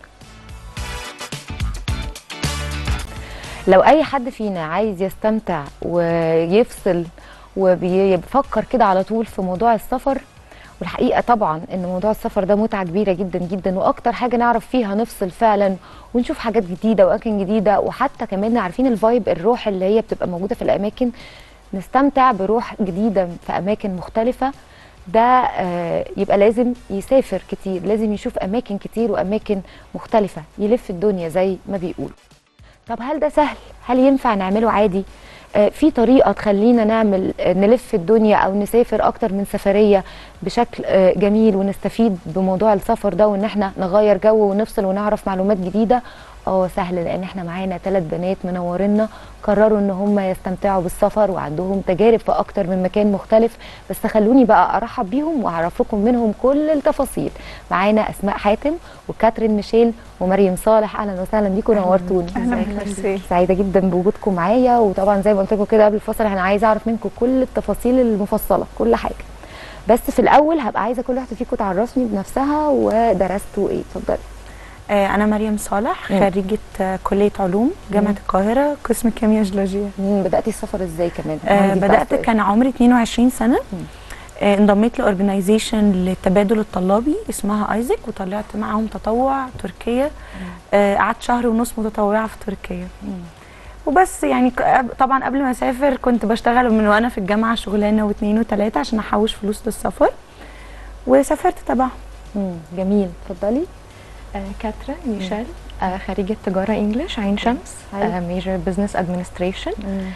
لو اي حد فينا عايز يستمتع ويفصل وبيفكر كده على طول في موضوع السفر والحقيقه طبعا ان موضوع السفر ده متعه كبيره جدا جدا واكتر حاجه نعرف فيها نفصل فعلا ونشوف حاجات جديده واماكن جديده وحتى كمان عارفين الفايب الروح اللي هي بتبقى موجوده في الاماكن نستمتع بروح جديده في اماكن مختلفه ده آه، يبقى لازم يسافر كتير لازم يشوف اماكن كتير واماكن مختلفه يلف الدنيا زي ما بيقولوا طب هل ده سهل هل ينفع نعمله عادي آه، في طريقه تخلينا نعمل آه، نلف الدنيا او نسافر اكتر من سفريه بشكل آه، جميل ونستفيد بموضوع السفر ده وان احنا نغير جو ونفصل ونعرف معلومات جديده اه سهل لان احنا معانا ثلاث بنات منورنا قرروا ان هم يستمتعوا بالسفر وعندهم تجارب في اكتر من مكان مختلف بس خلوني بقى ارحب بيهم واعرف لكم منهم كل التفاصيل معانا اسماء حاتم وكاترين ميشيل ومريم صالح اهلا وسهلا بيكم نورتوني اهلا بيك ميرسي سعيده جدا بوجودكم معايا وطبعا زي ما قلت لكم كده قبل الفصل انا عايزه اعرف منكم كل التفاصيل المفصله كل حاجه بس في الاول هبقى عايزه كل واحده فيكم تعرفني بنفسها ودرستوا ايه اتفضلي آه، انا مريم صالح مم. خريجه آه، كليه علوم جامعه مم. القاهره قسم كيمياء جيولوجيه مم، بداتي السفر ازاي كمان آه، عندي بقى بدات سؤال. كان عمري 22 سنه مم. آه، انضميت لاورجنايزيشن للتبادل الطلابي اسمها ايزك وطلعت معاهم تطوع تركيا آه، قعدت شهر ونص متطوعه في تركيا مم. وبس يعني ك- طبعا قبل ما اسافر كنت بشتغل من وانا في الجامعه شغلانه واثنين وثلاثه عشان احوش فلوس للسفر وسافرت تبعهم مم، جميل اتفضلي آه، كاترا ميشيل آه، خريجة تجارة انجلش عين شمس أيوة. ميجر بزنس ادمنستريشن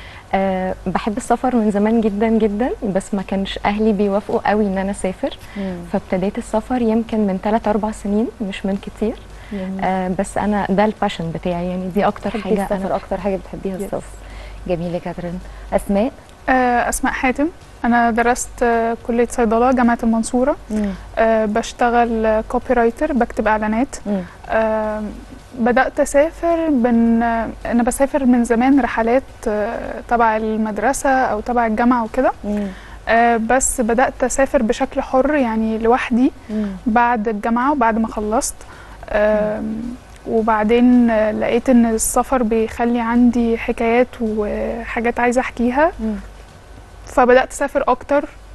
بحب السفر من زمان جدا جدا بس ما كانش اهلي بيوافقوا قوي ان انا اسافر مم. فابتديت السفر يمكن من 3 4 سنين مش من كتير جميل. آه، بس انا ده الباشن بتاعي يعني دي اكتر بتحبي حاجة السفر انا اكتر حاجه بتحبيها Yes. السفر جميل يا كاترين اسماء آه، أسماء حاتم أنا درست آه، كلية صيدلة جامعة المنصورة مم. آه، بشتغل كوبي رايتر بكتب إعلانات مم. آه، بدأت أسافر من آه، أنا بسافر من زمان رحلات آه، تبع المدرسة أو تبع الجامعة وكده مم. آه، بس بدأت أسافر بشكل حر يعني لوحدي مم. بعد الجامعة وبعد ما خلصت آم، وبعدين آه، لقيت إن السفر بيخلي عندي حكايات وحاجات عايزة أحكيها مم. فبدات اسافر اكتر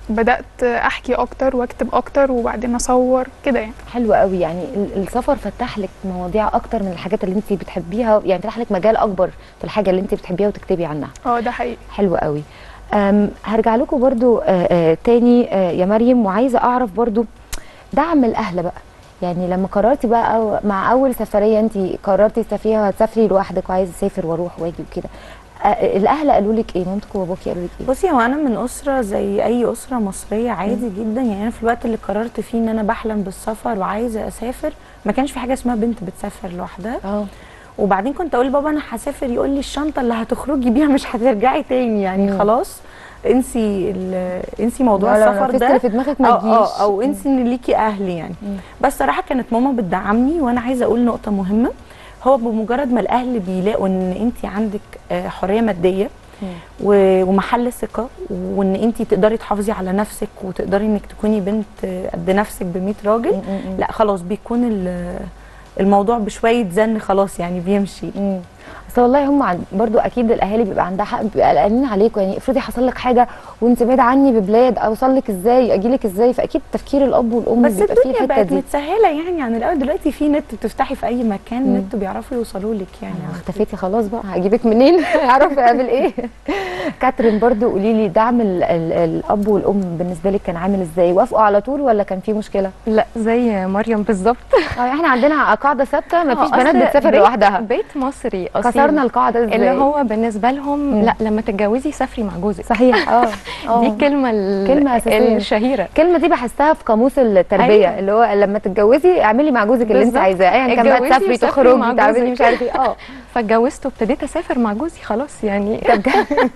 بدات احكي اكتر واكتب اكتر وبعدين اصور كده يعني حلو قوي يعني ال- السفر فتح لك مواضيع اكتر من الحاجات اللي انت بتحبيها يعني فتح لك مجال اكبر في الحاجه اللي انت بتحبيها وتكتبي عنها اه ده حقيقي حلو قوي أم، هرجع لكم برضو آه، آه، تاني آه، يا مريم وعايزه اعرف برضو دعم الاهل بقى يعني لما قررتي بقى أو مع اول سفريه انت قررتي تسافريها هتسافري لوحدك وعايزه اسافر واروح واجي وكده آه، الاهل قالوا لك ايه مامتك وباباكي قالوا لك ايه بصي هو انا من اسره زي اي اسره مصريه عادي جدا يعني انا في الوقت اللي قررت فيه ان انا بحلم بالسفر وعايزه اسافر ما كانش في حاجه اسمها بنت بتسافر لوحدها اه وبعدين كنت اقول لبابا انا هسافر يقول لي الشنطه اللي هتخرجي بيها مش هترجعي تاني يعني مم. خلاص انسي ال- انسي موضوع لا، لو السفر نفذت ده اللي في دماغك ما أو, أو, تجيش او انسي ان ليكي اهل يعني مم. بس صراحه كانت ماما بتدعمني وانا عايزه اقول نقطه مهمه هو بمجرد ما الاهل بيلاقوا ان انت عندك آه، حريه ماديه مم. و- ومحل ثقه وان انت تقدري تحافظي على نفسك وتقدري انك تكوني بنت آه، قد نفسك ب 100 راجل م- م- م. لا خلاص بيكون ال- الموضوع بشويه زن خلاص يعني بيمشي امم بس والله هم عن... برضو اكيد الاهالي بيبقى عندها حق بيبقى قلقانين عليكم يعني افرضي حصل لك حاجه وانت بعيد عني ببلاد اوصل لك ازاي اجي لك ازاي فاكيد تفكير الاب والام بس بيبقى فيه الدنيا الحته بقت دي متسهله يعني عن الاول دلوقتي في نت بتفتحي في اي مكان مم. نت بيعرفوا يوصلوا لك يعني آه، اختفيتي خلاص بقى هجيبك منين هيعرف يعمل ايه كاترين برضو قولي لي دعم ال... ال... الاب والام بالنسبه لك كان عامل ازاي وافقوا على طول ولا كان في مشكله لا زي مريم بالظبط اه احنا عندنا قاعده ثابته ما فيش آه، بنات أصل بتسافر بيت- لوحدها بيت مصري اصيل كسرنا القاعده ازاي اللي هو بالنسبه لهم مم. لا لما تتجوزي سافري مع جوزك صحيح اه اه دي الكلمه ال- كلمة أساسية. الشهيره الكلمه دي بحسها في قاموس التربيه أيوة. اللي هو لما تتجوزي اعملي مع جوزك اللي انت بالظبط. عايزاه ايا كان بقى اتجوزي تسافري وسافري تخرجي مع تعملي جوزك. مش عارف ايه اه فاتجوزت وابتديت اسافر مع جوزي خلاص يعني انت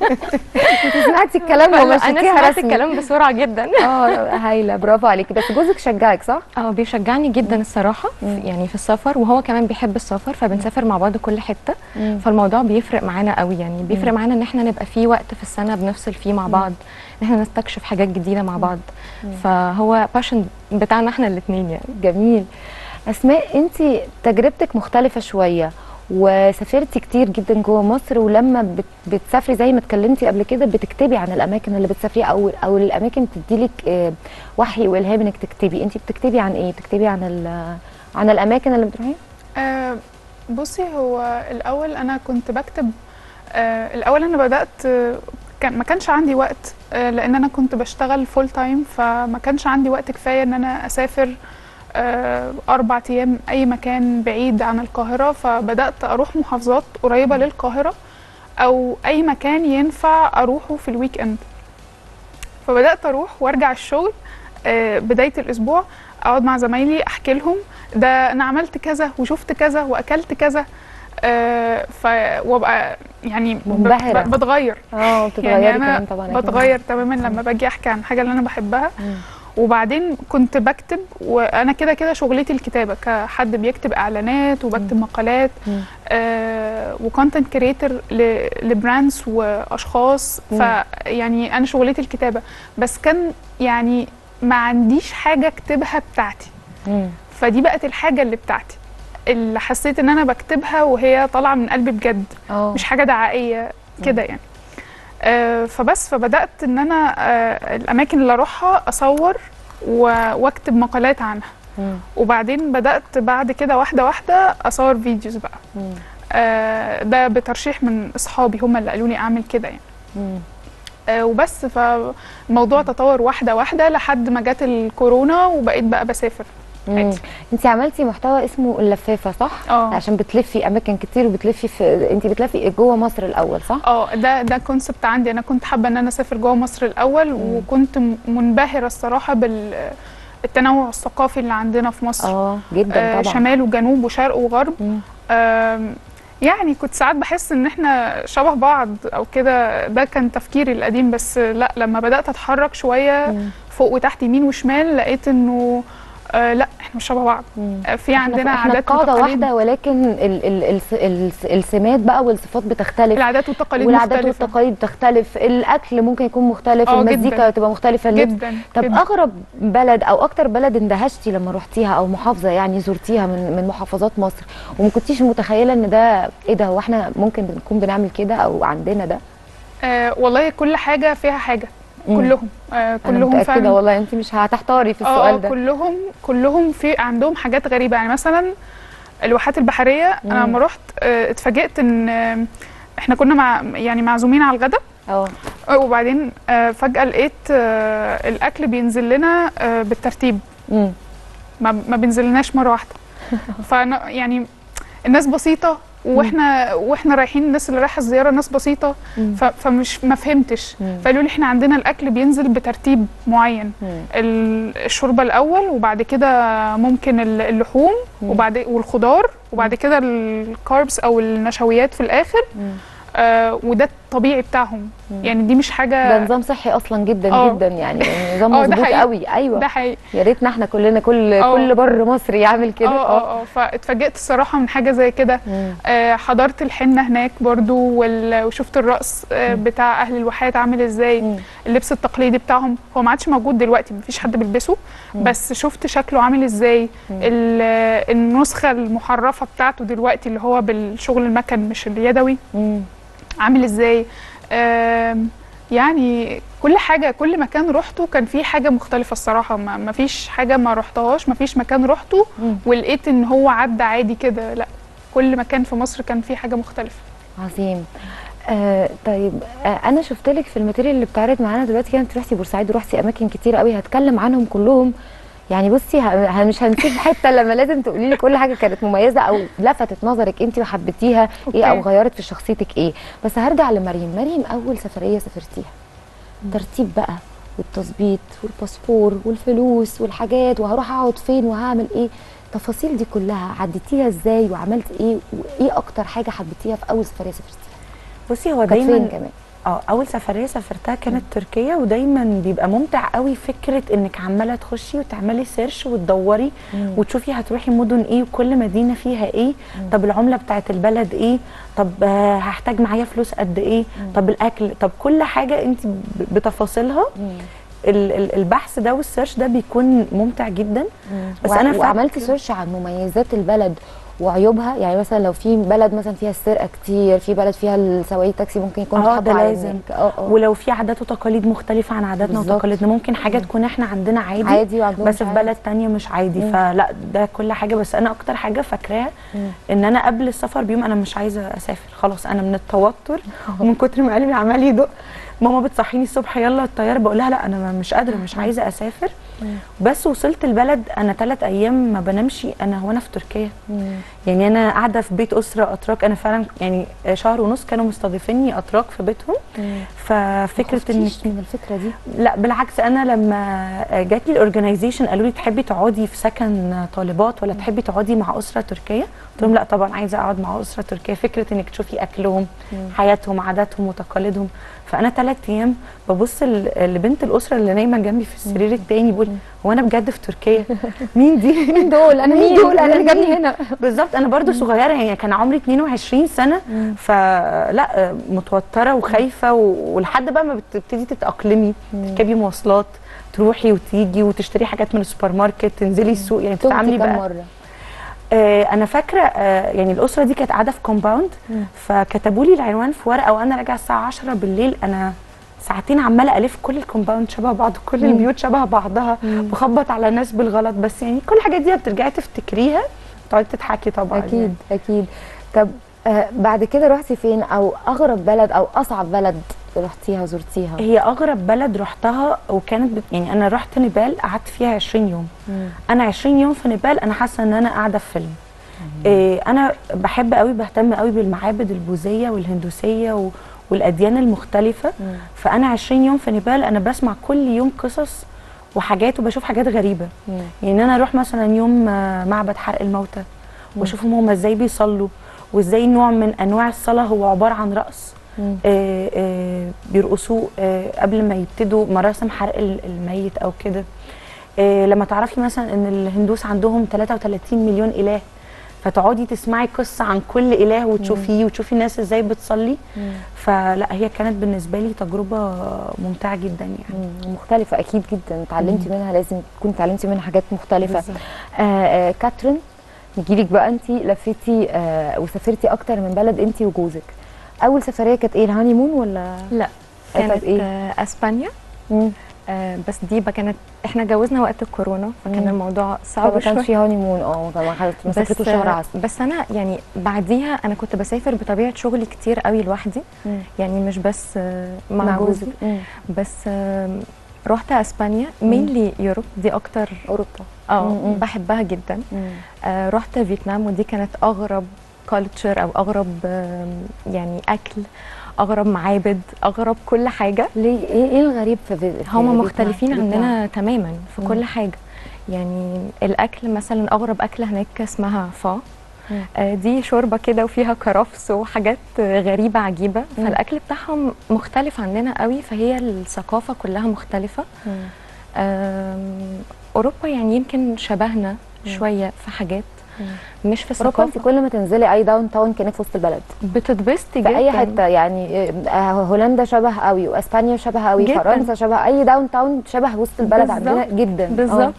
سمعتي الكلام فأنا- انا ومشيتيها سمعت رسمي الكلام بسرعه جدا اه هايله برافو عليكي بس جوزك شجعك صح؟ اه بيشجعني جدا الصراحه في- يعني في السفر وهو كمان بيحب السفر فبنسافر مع بعض كل حته فالموضوع بيفرق معانا قوي يعني بيفرق معانا ان احنا نبقى في وقت في السنه بنفصل فيه مع بعض ان احنا نستكشف حاجات جديده مع بعض فهو باشن بتاعنا احنا الاثنين يعني جميل اسماء انت تجربتك مختلفه شويه وسافرتي كتير جدا جوه مصر ولما بت- بتسافري زي ما اتكلمتي قبل كده بتكتبي عن الاماكن اللي بتسافريها او او الاماكن بتديلك آه، وحي والهام انك تكتبي انت بتكتبي عن ايه بتكتبي عن ال- عن الاماكن اللي بتروحيها آه، بصي هو الاول انا كنت بكتب آه، الاول انا بدات آه، كان ما كانش عندي وقت آه، لان انا كنت بشتغل فول تايم فما كانش عندي وقت كفايه ان انا اسافر آه، اربع ايام اي مكان بعيد عن القاهره فبدات اروح محافظات قريبه للقاهره او اي مكان ينفع اروحه في الويك اند فبدات اروح وارجع الشغل آه، بدايه الاسبوع اقعد مع زمايلي احكي لهم ده انا عملت كذا وشفت كذا واكلت كذا آه، ف وابقى يعني ب- منبهرة. ب- بتغير اه بتتغيري يعني انا كمان طبعا أكيد. بتغير تماما لما باجي احكي عن حاجه اللي انا بحبها مم. وبعدين كنت بكتب وانا كده كده شغلتي الكتابه كحد بيكتب اعلانات وبكتب مقالات مم. آه وكونتنت كريتور لبراندز واشخاص مم. فيعني انا شغلتي الكتابه بس كان يعني ما عنديش حاجه اكتبها بتاعتي مم. فدي بقت الحاجه اللي بتاعتي اللي حسيت ان انا بكتبها وهي طالعه من قلبي بجد اه مش حاجه دعائيه كده يعني آه فبس فبدات ان انا آه الاماكن اللي اروحها اصور و- واكتب مقالات عنها مم. وبعدين بدات بعد كده واحده واحده اصور فيديوز بقى مم. آه ده بترشيح من اصحابي هم اللي قالوا لي اعمل كده يعني مم. آه وبس فالموضوع تطور واحده واحده لحد ما جت الكورونا وبقيت بقى بسافر مم. عادي. انت عملتي محتوى اسمه اللفافه صح؟ اه عشان بتلفي اماكن كتير وبتلفي في انت بتلفي جوه مصر الاول صح؟ اه ده ده كونسبت عندي انا كنت حابه ان انا اسافر جوه مصر الاول وكنت م- منبهره الصراحه بالتنوع الثقافي اللي عندنا في مصر اه جدا آه طبعا شمال وجنوب وشرق وغرب مم. آم، يعني كنت ساعات بحس ان احنا شبه بعض او كده ده كان تفكيري القديم بس لا لما بدات اتحرك شويه مم. فوق وتحت يمين وشمال لقيت انه آه لا احنا مش شبه بعض مم. آه في احنا عندنا احنا عادات قاعده وتقاليد واحده ولكن ال ال ال ال السمات بقى والصفات بتختلف العادات والتقاليد والعادات مختلفه والتقاليد بتختلف الاكل ممكن يكون مختلف اه المزيكا جداً. تبقى مختلفه اللبس جدا طب جداً. اغرب بلد او اكتر بلد اندهشتي لما روحتيها او محافظه يعني زرتيها من من محافظات مصر وما كنتيش متخيله ان ده ايه ده هو احنا ممكن بنكون بنعمل كده او عندنا ده آه والله كل حاجة فيها حاجة مم. كلهم آه انا كلهم متاكده فعلا والله انت مش هتحتاري في اه السؤال ده كلهم كلهم في عندهم حاجات غريبه يعني مثلا الواحات البحريه انا مم. لما رحت آه، اتفاجئت ان آه، احنا كنا مع يعني معزومين على الغدا اه آه، وبعدين آه، فجاه لقيت آه، الاكل بينزل لنا آه، بالترتيب مم. ما ما بينزلناش مره واحده فانا يعني الناس بسيطه واحنا واحنا رايحين الناس اللي رايحه الزياره ناس بسيطه مم. ف- فمش ما فهمتش مم. فقالوا لي احنا عندنا الاكل بينزل بترتيب معين مم. ال- الشوربه الاول وبعد كده ممكن ال- اللحوم مم. وبعد والخضار وبعد كده الكاربس او النشويات في الاخر مم. آه وده الطبيعي بتاعهم مم. يعني دي مش حاجه ده نظام صحي اصلا جدا آه. جدا يعني يعني نظام آه، ده مظبوط حقيقي. قوي ايوه ده حقيقي يا ريتنا احنا كلنا كل آه. كل بر مصر يعمل كده اه اه اه فاتفاجئت الصراحه من حاجه زي كده مم. آه حضرت الحنه هناك برضو وال- وشفت الرقص آه بتاع اهل الواحات عامل ازاي مم. اللبس التقليدي بتاعهم هو ما عادش موجود دلوقتي مفيش حد بيلبسه بس شفت شكله عامل ازاي ال- النسخه المحرفه بتاعته دلوقتي اللي هو بالشغل المكن مش اليدوي مم. عامل ازاي آم، يعني كل حاجه كل مكان رحته كان فيه حاجه مختلفه الصراحه ما ما فيش حاجه ما رحتهاش ما فيش مكان رحته مم. ولقيت ان هو عدى عادي كده لا كل مكان في مصر كان فيه حاجه مختلفه عظيم آه طيب آه انا شفت لك في الماتيريال اللي بتعرض معانا دلوقتي كده انت رحتي بورسعيد ورحتي اماكن كتير قوي هتكلم عنهم كلهم يعني بصي ه- ه- مش هنسيب حته لما لازم تقولي لي كل حاجه كانت مميزه او لفتت نظرك انت وحبيتيها ايه او أوكي. غيرت في شخصيتك ايه بس هرجع لمريم مريم اول سفريه سافرتيها ترتيب بقى والتظبيط والباسبور والفلوس والحاجات وهروح اقعد فين وهعمل ايه التفاصيل دي كلها عديتيها ازاي وعملت ايه وايه اكتر حاجه حبيتيها في اول سفريه سافرتيها بصي هو كانت فين دايما كمان اه اول سفريه سافرتها كانت تركيا ودايما بيبقى ممتع قوي فكره انك عماله تخشي وتعملي سيرش وتدوري مم. وتشوفي هتروحي مدن ايه وكل مدينه فيها ايه طب العمله بتاعت البلد ايه طب آه، هحتاج معايا فلوس قد ايه طب الاكل طب كل حاجه انت ب- بتفاصيلها ال- ال- البحث ده والسيرش ده بيكون ممتع جدا بس بس انا أنا فاكرة- وعملتي سيرش عن مميزات البلد وعيوبها يعني مثلا لو في بلد مثلا فيها السرقه كتير في بلد فيها السواق تاكسي ممكن يكون اه بيحطوا ده على لازم النك. اه اه ولو في عادات وتقاليد مختلفه عن عاداتنا بالظبط. وتقاليدنا ممكن حاجه تكون احنا عندنا عادي, عادي وعندهم بس مش في عادي. بلد تانية مش عادي مم. فلا ده كل حاجه بس انا اكتر حاجه فاكراها مم. ان انا قبل السفر بيوم انا مش عايزه اسافر خلاص انا من التوتر ومن كتر ما قلبي عمال يدق ماما بتصحيني الصبح يلا الطياره بقول لها لا انا ما- مش قادره مش عايزه اسافر بس وصلت البلد انا ثلاث ايام ما بنامش انا هو انا في تركيا مم. يعني انا قاعده في بيت اسره اتراك انا فعلا يعني شهر ونص كانوا مستضيفيني اتراك في بيتهم مم. ففكره انك خفتيش من الفكره دي لا بالعكس انا لما جات لي الاورجنايزيشن قالوا لي تحبي تقعدي في سكن طالبات ولا تحبي تقعدي مع اسره تركيه قلت لهم لا طبعا عايزه اقعد مع اسره تركيه فكره انك تشوفي اكلهم حياتهم عاداتهم وتقاليدهم فانا ثلاث ايام ببص ل- لبنت الاسره اللي نايمه جنبي في السرير التاني بقول هو انا بجد في تركيا مين دي مين دول انا مين دول انا اللي مين؟ جابني هنا بالظبط انا برضو صغيره يعني كان عمري 22 سنه فلا متوتره وخايفه و- ولحد بقى ما بتبتدي تتاقلمي تركبي مواصلات تروحي وتيجي وتشتري حاجات من السوبر ماركت تنزلي السوق يعني تهتي تتعاملي كام بقى مره آه انا فاكره آه يعني الاسره دي كانت قاعده في كومباوند فكتبوا لي العنوان في ورقه وانا راجعه الساعه 10 بالليل انا ساعتين عماله الف كل الكومباوند شبه بعض كل البيوت شبه بعضها بخبط على ناس بالغلط بس يعني كل الحاجات دي بترجعي تفتكريها تقعدي تضحكي طبعا يعني. اكيد اكيد طب آه بعد كده رحتي فين او اغرب بلد او اصعب بلد رحتيها زرتيها هي اغرب بلد رحتها وكانت بت... يعني انا رحت نيبال قعدت فيها 20 يوم مم. انا 20 يوم في نيبال انا حاسه ان انا قاعده في فيلم إيه انا بحب قوي بهتم قوي بالمعابد البوذيه والهندوسيه و... والاديان المختلفه مم. فانا 20 يوم في نيبال انا بسمع كل يوم قصص وحاجات وبشوف حاجات غريبه مم. يعني انا اروح مثلا يوم آه، معبد حرق الموتى واشوفهم هم ازاي بيصلوا وازاي نوع من انواع الصلاه هو عباره عن رقص مم. آه، آه، بيرقصوه آه، قبل ما يبتدوا مراسم حرق ال- الميت او كده آه، لما تعرفي مثلا ان الهندوس عندهم 33 مليون اله فتقعدي تسمعي قصه عن كل اله وتشوفيه وتشوفي الناس ازاي بتصلي مم. فلا هي كانت بالنسبه لي تجربه ممتعه جدا يعني مم. مختلفه اكيد جدا اتعلمتي منها لازم تكون اتعلمتي منها حاجات مختلفه بالظبط. آه آه كاترين نجيلك بقى انت لفيتي آه وسافرتي اكتر من بلد انت وجوزك اول سفريه كانت ايه الهاني مون ولا لا كانت كانت إيه؟ آه، اسبانيا مم. آه بس دي بقى كانت احنا جوزنا وقت الكورونا فكان مم. الموضوع صعب فما كانش شويه في هاني مون اه ما كانت مسافته شهر عسل بس انا يعني بعديها انا كنت بسافر بطبيعه شغلي كتير قوي لوحدي مم. يعني مش بس آه، مع, مع جوزي جوزك مم. بس آم، رحت اسبانيا مينلي يوروب دي اكتر اوروبا اه مم. بحبها جدا مم. آه رحت فيتنام ودي كانت اغرب كالتشر او اغرب آم، يعني اكل اغرب معابد اغرب كل حاجه ليه ايه ايه الغريب في في- في هما فيتنام؟ مختلفين فيتنام. عننا تماما في مم. كل حاجه يعني الاكل مثلا اغرب اكله هناك اسمها فا مم. آه، دي شوربه كده وفيها كرفس وحاجات آه، غريبه عجيبه مم. فالاكل بتاعهم مختلف عننا قوي فهي الثقافه كلها مختلفه مم. آم، اوروبا يعني يمكن شبهنا مم. شويه في حاجات مم. مش في اوروبا انت الثقافه كل ما تنزلي اي داون تاون كانك في وسط البلد بتتبسطي في جدا اي حته يعني آه، هولندا شبه قوي واسبانيا شبه قوي جداً. فرنسا شبه اي داون تاون شبه وسط البلد بالظبط. عندنا جدا بالظبط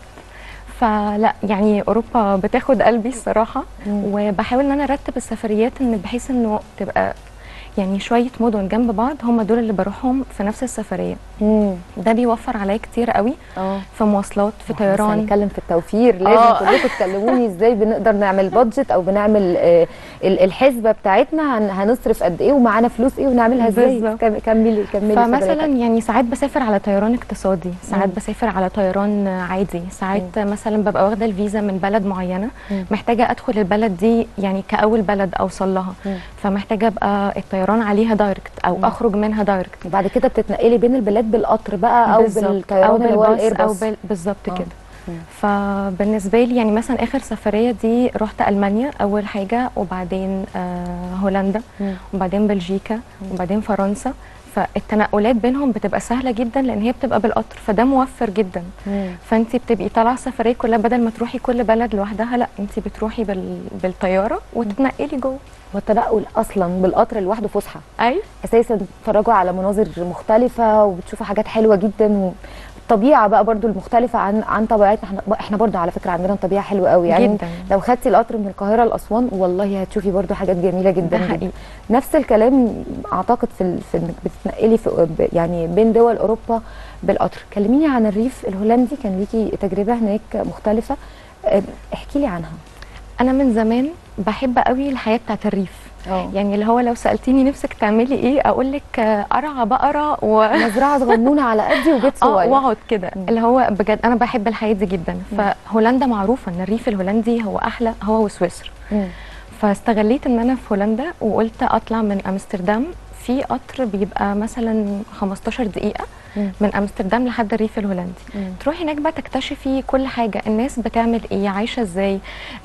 فلا يعني اوروبا بتاخد قلبي الصراحه مم. وبحاول ان انا ارتب السفريات ان بحيث انه تبقى يعني شويه مدن جنب بعض هم دول اللي بروحهم في نفس السفريه مم. ده بيوفر عليا كتير قوي اه في مواصلات في إحنا لسه طيران هنتكلم في التوفير لازم آه. كلكم تكلموني ازاي بنقدر نعمل بادجت او بنعمل آه، ال- الحسبه بتاعتنا هن- هنصرف قد ايه ومعانا فلوس ايه ونعملها ازاي بالظبط. كم- كملي كملي فمثلا سفريتك. يعني ساعات بسافر على طيران اقتصادي ساعات مم. بسافر على طيران عادي ساعات مثلا ببقى واخده الفيزا من بلد معينه مم. محتاجه ادخل البلد دي يعني كاول بلد اوصل لها مم. فمحتاجه ابقى الطيران عليها دايركت او مم. اخرج منها دايركت وبعد كده بتتنقلي بين البلاد بالقطر بقى او بالظبط. بالطيران او اللي هو بالباص او الايرباص بال... بالظبط آه. كده مم. فبالنسبه لي يعني مثلا اخر سفريه دي رحت المانيا اول حاجه وبعدين آه هولندا مم. وبعدين بلجيكا وبعدين فرنسا فالتنقلات بينهم بتبقى سهله جدا لان هي بتبقى بالقطر فده موفر جدا مم. فانت بتبقي طالعه سفريه كلها بدل ما تروحي كل بلد لوحدها لا انت بتروحي بال... بالطياره وتتنقلي جوه والتنقل اصلا بالقطر لوحده فسحه ايوه اساسا بتتفرجوا على مناظر مختلفه وبتشوفوا حاجات حلوه جدا والطبيعه بقى برضو المختلفه عن عن طبيعتنا احنا احنا برضو على فكره عندنا طبيعه حلوه قوي يعني جدا لو خدتي القطر من القاهره لاسوان والله هتشوفي برضو حاجات جميله جدا ده جدا حقيقي نفس الكلام اعتقد في ال- في انك بتتنقلي في ب- يعني بين دول اوروبا بالقطر كلميني عن الريف الهولندي كان ليكي تجربه هناك مختلفه أه، احكي لي عنها انا من زمان بحب قوي الحياه بتاعت الريف اه يعني اللي هو لو سالتيني نفسك تعملي ايه اقول لك آه، ارعى بقره و مزرعه صغنونه على قدي وبيت اه صغير واقعد كده مم. اللي هو بجد انا بحب الحياه دي جدا مم. فهولندا معروفه ان الريف الهولندي هو احلى هو وسويسرا مم. فاستغليت ان انا في هولندا وقلت اطلع من امستردام في قطر بيبقى مثلا 15 دقيقه مم. من امستردام لحد الريف الهولندي مم. تروحي هناك بقى تكتشفي كل حاجه الناس بتعمل ايه عايشه ازاي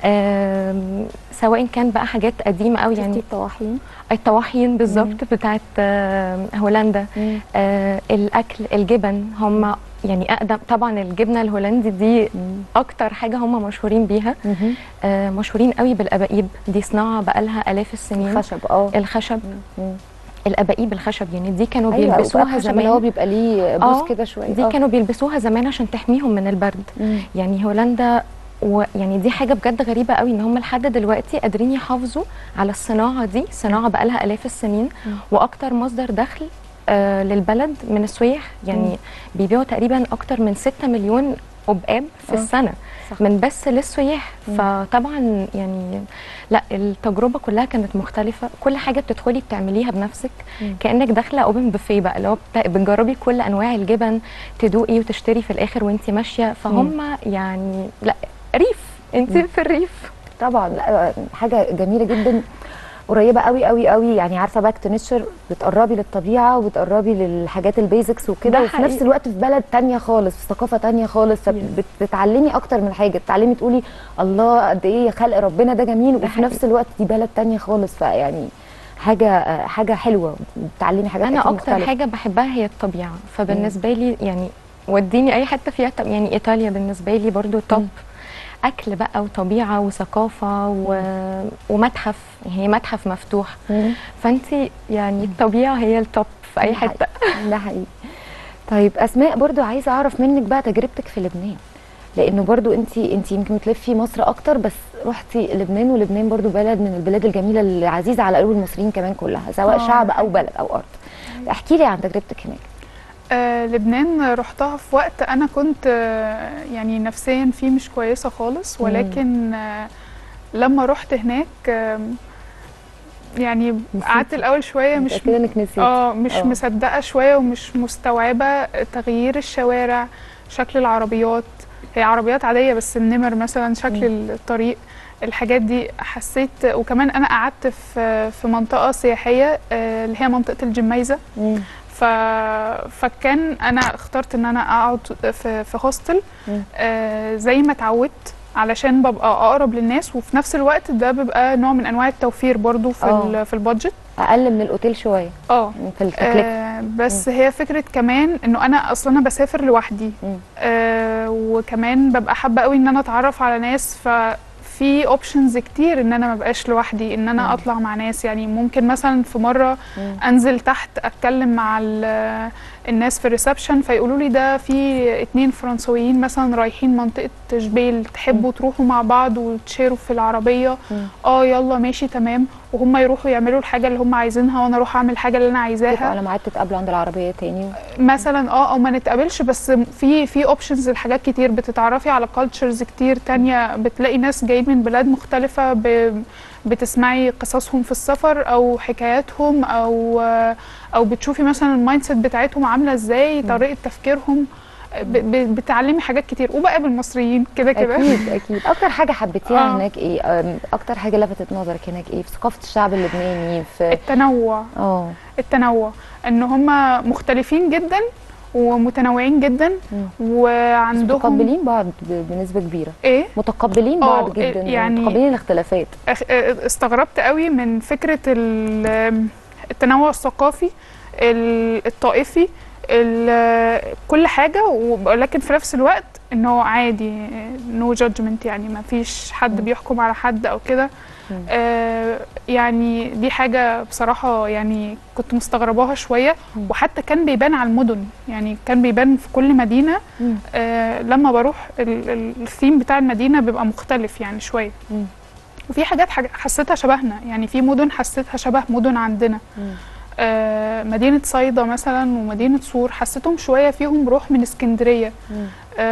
آم، سواء كان بقى حاجات قديمه قوي شفتي يعني الطواحين الطواحين بالظبط بتاعت آم، هولندا مم. آه الاكل الجبن هم يعني اقدم طبعا الجبنه الهولندي دي مم. اكتر حاجه هم مشهورين بيها مهم. آه مشهورين قوي بالابائيب دي صناعه بقالها الاف السنين خشب اه الخشب مم. الابائيب الخشب يعني دي كانوا ايوه بيلبسوها بيلبسوها اللي هو زمان بيبقى ليه آه، بوس كده شويه دي آه. كانوا بيلبسوها زمان عشان تحميهم من البرد مم. يعني هولندا ويعني دي حاجه بجد غريبه قوي ان هم لحد دلوقتي قادرين يحافظوا على الصناعه دي صناعه بقالها الاف السنين مم. واكتر مصدر دخل آه للبلد من السياح يعني مم. بيبيعوا تقريبا اكتر من 6 مليون قبقاب في آه. السنه صح. من بس للسياح مم. فطبعا يعني لا التجربه كلها كانت مختلفه كل حاجه بتدخلي بتعمليها بنفسك مم. كانك داخله اوبن بوفيه بقى اللي هو بت- بتجربي كل انواع الجبن تدوقي وتشتري في الاخر وانت ماشيه فهم يعني لا ريف انت مم. في الريف طبعا لا حاجه جميله جدا قريبه قوي قوي قوي يعني عارفه باك تو نيتشر بتقربي للطبيعه وبتقربي للحاجات البيزكس وكده ده وفي نفس حقيقي. الوقت في بلد تانية خالص في ثقافه تانية خالص فبتتعلمي اكتر من حاجه تتعلمي تقولي الله قد ايه خلق ربنا ده جميل وفي حقيقي. نفس الوقت دي بلد تانية خالص فيعني حاجه حاجه حلوه بتعلمي حاجات انا أكيد اكتر مختلفة. حاجه بحبها هي الطبيعه فبالنسبه لي يعني وديني اي حته فيها طب يعني ايطاليا بالنسبه لي برضو توب مم. اكل بقى وطبيعه وثقافه و... ومتحف يعني هي متحف مفتوح مم. فانت يعني الطبيعه هي التوب في اي ده حقيقي. حته ده حقيقي طيب اسماء برضو عايزه اعرف منك بقى تجربتك في لبنان لانه برضو انت انت يمكن بتلفي مصر اكتر بس رحتي لبنان ولبنان برضو بلد من البلاد الجميله اللي عزيزه على قلوب المصريين كمان كلها سواء آه. شعب او بلد او ارض احكي لي عن تجربتك هناك آه لبنان رحتها في وقت انا كنت آه يعني نفسيا فيه مش كويسه خالص مم. ولكن آه لما رحت هناك آه يعني نسيتي. قعدت الاول شويه مش متأكدة انك نسيتي اه مش آه. مصدقه شويه ومش مستوعبه تغيير الشوارع شكل العربيات هي عربيات عاديه بس النمر مثلا شكل الطريق الحاجات دي حسيت وكمان انا قعدت في في منطقه سياحيه آه، اللي هي منطقه الجميزه مم. ف... فكان انا اخترت ان انا اقعد في في هوستل مم. آه زي ما اتعودت علشان ببقى اقرب للناس وفي نفس الوقت ده بيبقى نوع من انواع التوفير برضو في آه. ال- في البادجت اقل من الاوتيل شويه اه في التكلفه آه بس هي فكره كمان انه انا اصلا انا بسافر لوحدي مم. آه وكمان ببقى حابه قوي ان انا اتعرف على ناس ففي اوبشنز كتير ان انا ما بقاش لوحدي ان انا اطلع مع ناس يعني ممكن مثلا في مره مم. انزل تحت اتكلم مع ال- الناس في الريسبشن فيقولوا لي ده في اتنين فرنسويين مثلا رايحين منطقه جبيل تحبوا تروحوا مع بعض وتشيروا في العربيه مم. اه يلا ماشي تمام وهم يروحوا يعملوا الحاجه اللي هم عايزينها وانا اروح اعمل الحاجه اللي انا تبقوا عايزاها على ميعاد تتقابلوا عند العربيه تاني مثلا اه او ما نتقابلش بس في في اوبشنز لحاجات كتير بتتعرفي على كالتشرز كتير تانية بتلاقي ناس جايين من بلاد مختلفة ب بتسمعي قصصهم في السفر او حكاياتهم او او بتشوفي مثلا المايند سيت بتاعتهم عامله ازاي طريقه تفكيرهم ب- ب- بتتعلمي حاجات كتير وبقابل مصريين كده كده اكيد اكيد اكتر حاجه حبيتيها آه. هناك ايه أم، اكتر حاجه لفتت نظرك هناك ايه في ثقافه الشعب اللبناني في التنوع اه التنوع ان هم مختلفين جدا ومتنوعين جدا مم. وعندهم متقبلين بعض ب- بنسبه كبيره ايه متقبلين آه، بعض جدا يعني- متقبلين الاختلافات أخ- استغربت قوي من فكرة ال- التنوع الثقافي ال- الطائفي ال- كل حاجة ولكن في نفس الوقت انه عادي نو جادجمنت يعني ما فيش حد بيحكم على حد او كده مم. آه يعني دي حاجة بصراحة يعني كنت مستغرباها شوية مم. وحتى كان بيبان على المدن يعني كان بيبان في كل مدينة مم. آه لما بروح ال- ال- الثيم بتاع المدينة بيبقى مختلف يعني شوية مم. وفي حاجات حاج- حسيتها شبهنا يعني في مدن حسيتها شبه مدن عندنا مم. آه مدينة صيدا مثلا ومدينة صور حسيتهم شوية فيهم روح من اسكندرية مم.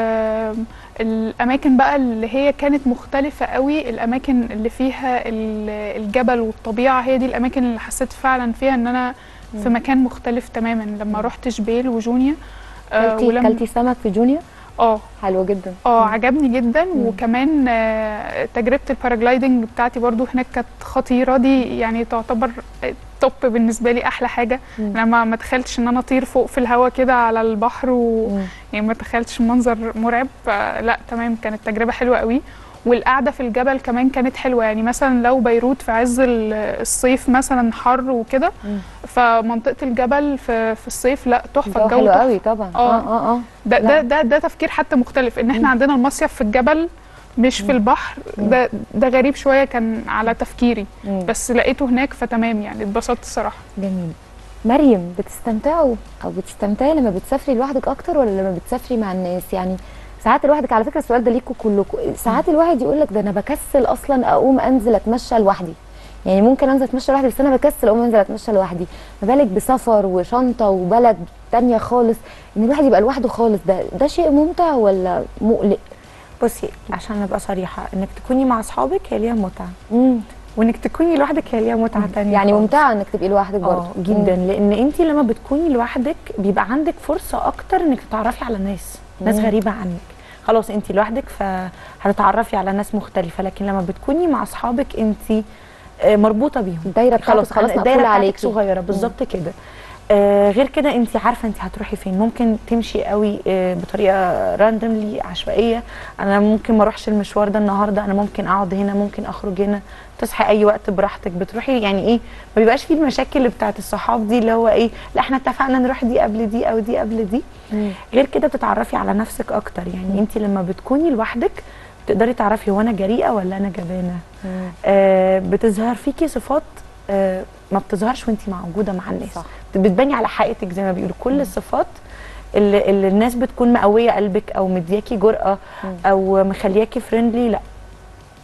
آه الأماكن بقى اللي هي كانت مختلفة قوي الأماكن اللي فيها ال- الجبل والطبيعة هي دي الأماكن اللي حسيت فعلا فيها إن أنا في مكان مختلف تماما لما رحت جبيل وجونيا آه كلتي ولما- كلتي سمك في جونيا اه حلو جدا اه عجبني جدا وكمان آه، تجربه الباراجلايدنج بتاعتي برضو هناك كانت خطيره دي يعني تعتبر توب بالنسبه لي احلى حاجه مم. انا ما ما تخيلتش ان انا اطير فوق في الهواء كده على البحر و... مم. يعني ما تخيلتش المنظر مرعب لا تمام كانت تجربه حلوه قوي والقعده في الجبل كمان كانت حلوه يعني مثلا لو بيروت في عز ال- الصيف مثلا حر وكده مم. فمنطقه الجبل في, في الصيف لا تحفه الجو الجو حلو تحفه قوي طبعا آه. اه اه اه ده لا. ده ده ده تفكير حتى مختلف ان احنا عندنا المصيف في الجبل مش في البحر ده ده غريب شويه كان على تفكيري مم. بس لقيته هناك فتمام يعني اتبسطت الصراحه جميل مريم بتستمتعوا او بتستمتعي لما بتسافري لوحدك اكتر ولا لما بتسافري مع الناس يعني ساعات لوحدك على فكره السؤال ده ليكوا كلكم ساعات الواحد يقول لك ده انا بكسل اصلا اقوم انزل اتمشى لوحدي يعني ممكن انزل اتمشى لوحدي بس انا بكسل اقوم انزل اتمشى لوحدي ما بالك بسفر وشنطه وبلد تانية خالص ان الواحد يبقى لوحده خالص ده ده شيء ممتع ولا مقلق بصي عشان ابقى صريحه انك تكوني مع اصحابك هي ليها متعه مم. وانك تكوني لوحدك هي ليها متعه تانية يعني خالص. ممتعه انك تبقي لوحدك برضه اه جدا لان انت لما بتكوني لوحدك بيبقى عندك فرصه اكتر انك تتعرفي على ناس ناس مم. غريبه عنك خلاص انت لوحدك فهتتعرفي على ناس مختلفه لكن لما بتكوني مع اصحابك انت آه، مربوطه بيهم الدايره بتاعتك خلاص خلاص الدايره مقفوله بتاعتك عليكي صغيره بالظبط كده آه غير كده انت عارفه انت هتروحي فين ممكن تمشي قوي آه بطريقه راندملي عشوائيه انا ممكن ما اروحش المشوار ده النهارده انا ممكن اقعد هنا ممكن اخرج هنا تصحي اي وقت براحتك بتروحي يعني ايه ما بيبقاش فيه المشاكل بتاعت الصحاب دي اللي هو ايه لا احنا اتفقنا نروح دي قبل دي او دي قبل دي مم. غير كده بتتعرفي على نفسك اكتر يعني انت لما بتكوني لوحدك تقدري تعرفي هو انا جريئه ولا انا جبانه مم. آه بتظهر فيكي صفات آه ما بتظهرش وانت موجوده مع الناس صح. بتباني على حقيقتك زي ما بيقولوا كل الصفات اللي, اللي الناس بتكون مقويه قلبك او مدياكي جرأه مم. او مخلياكي فريندلي لا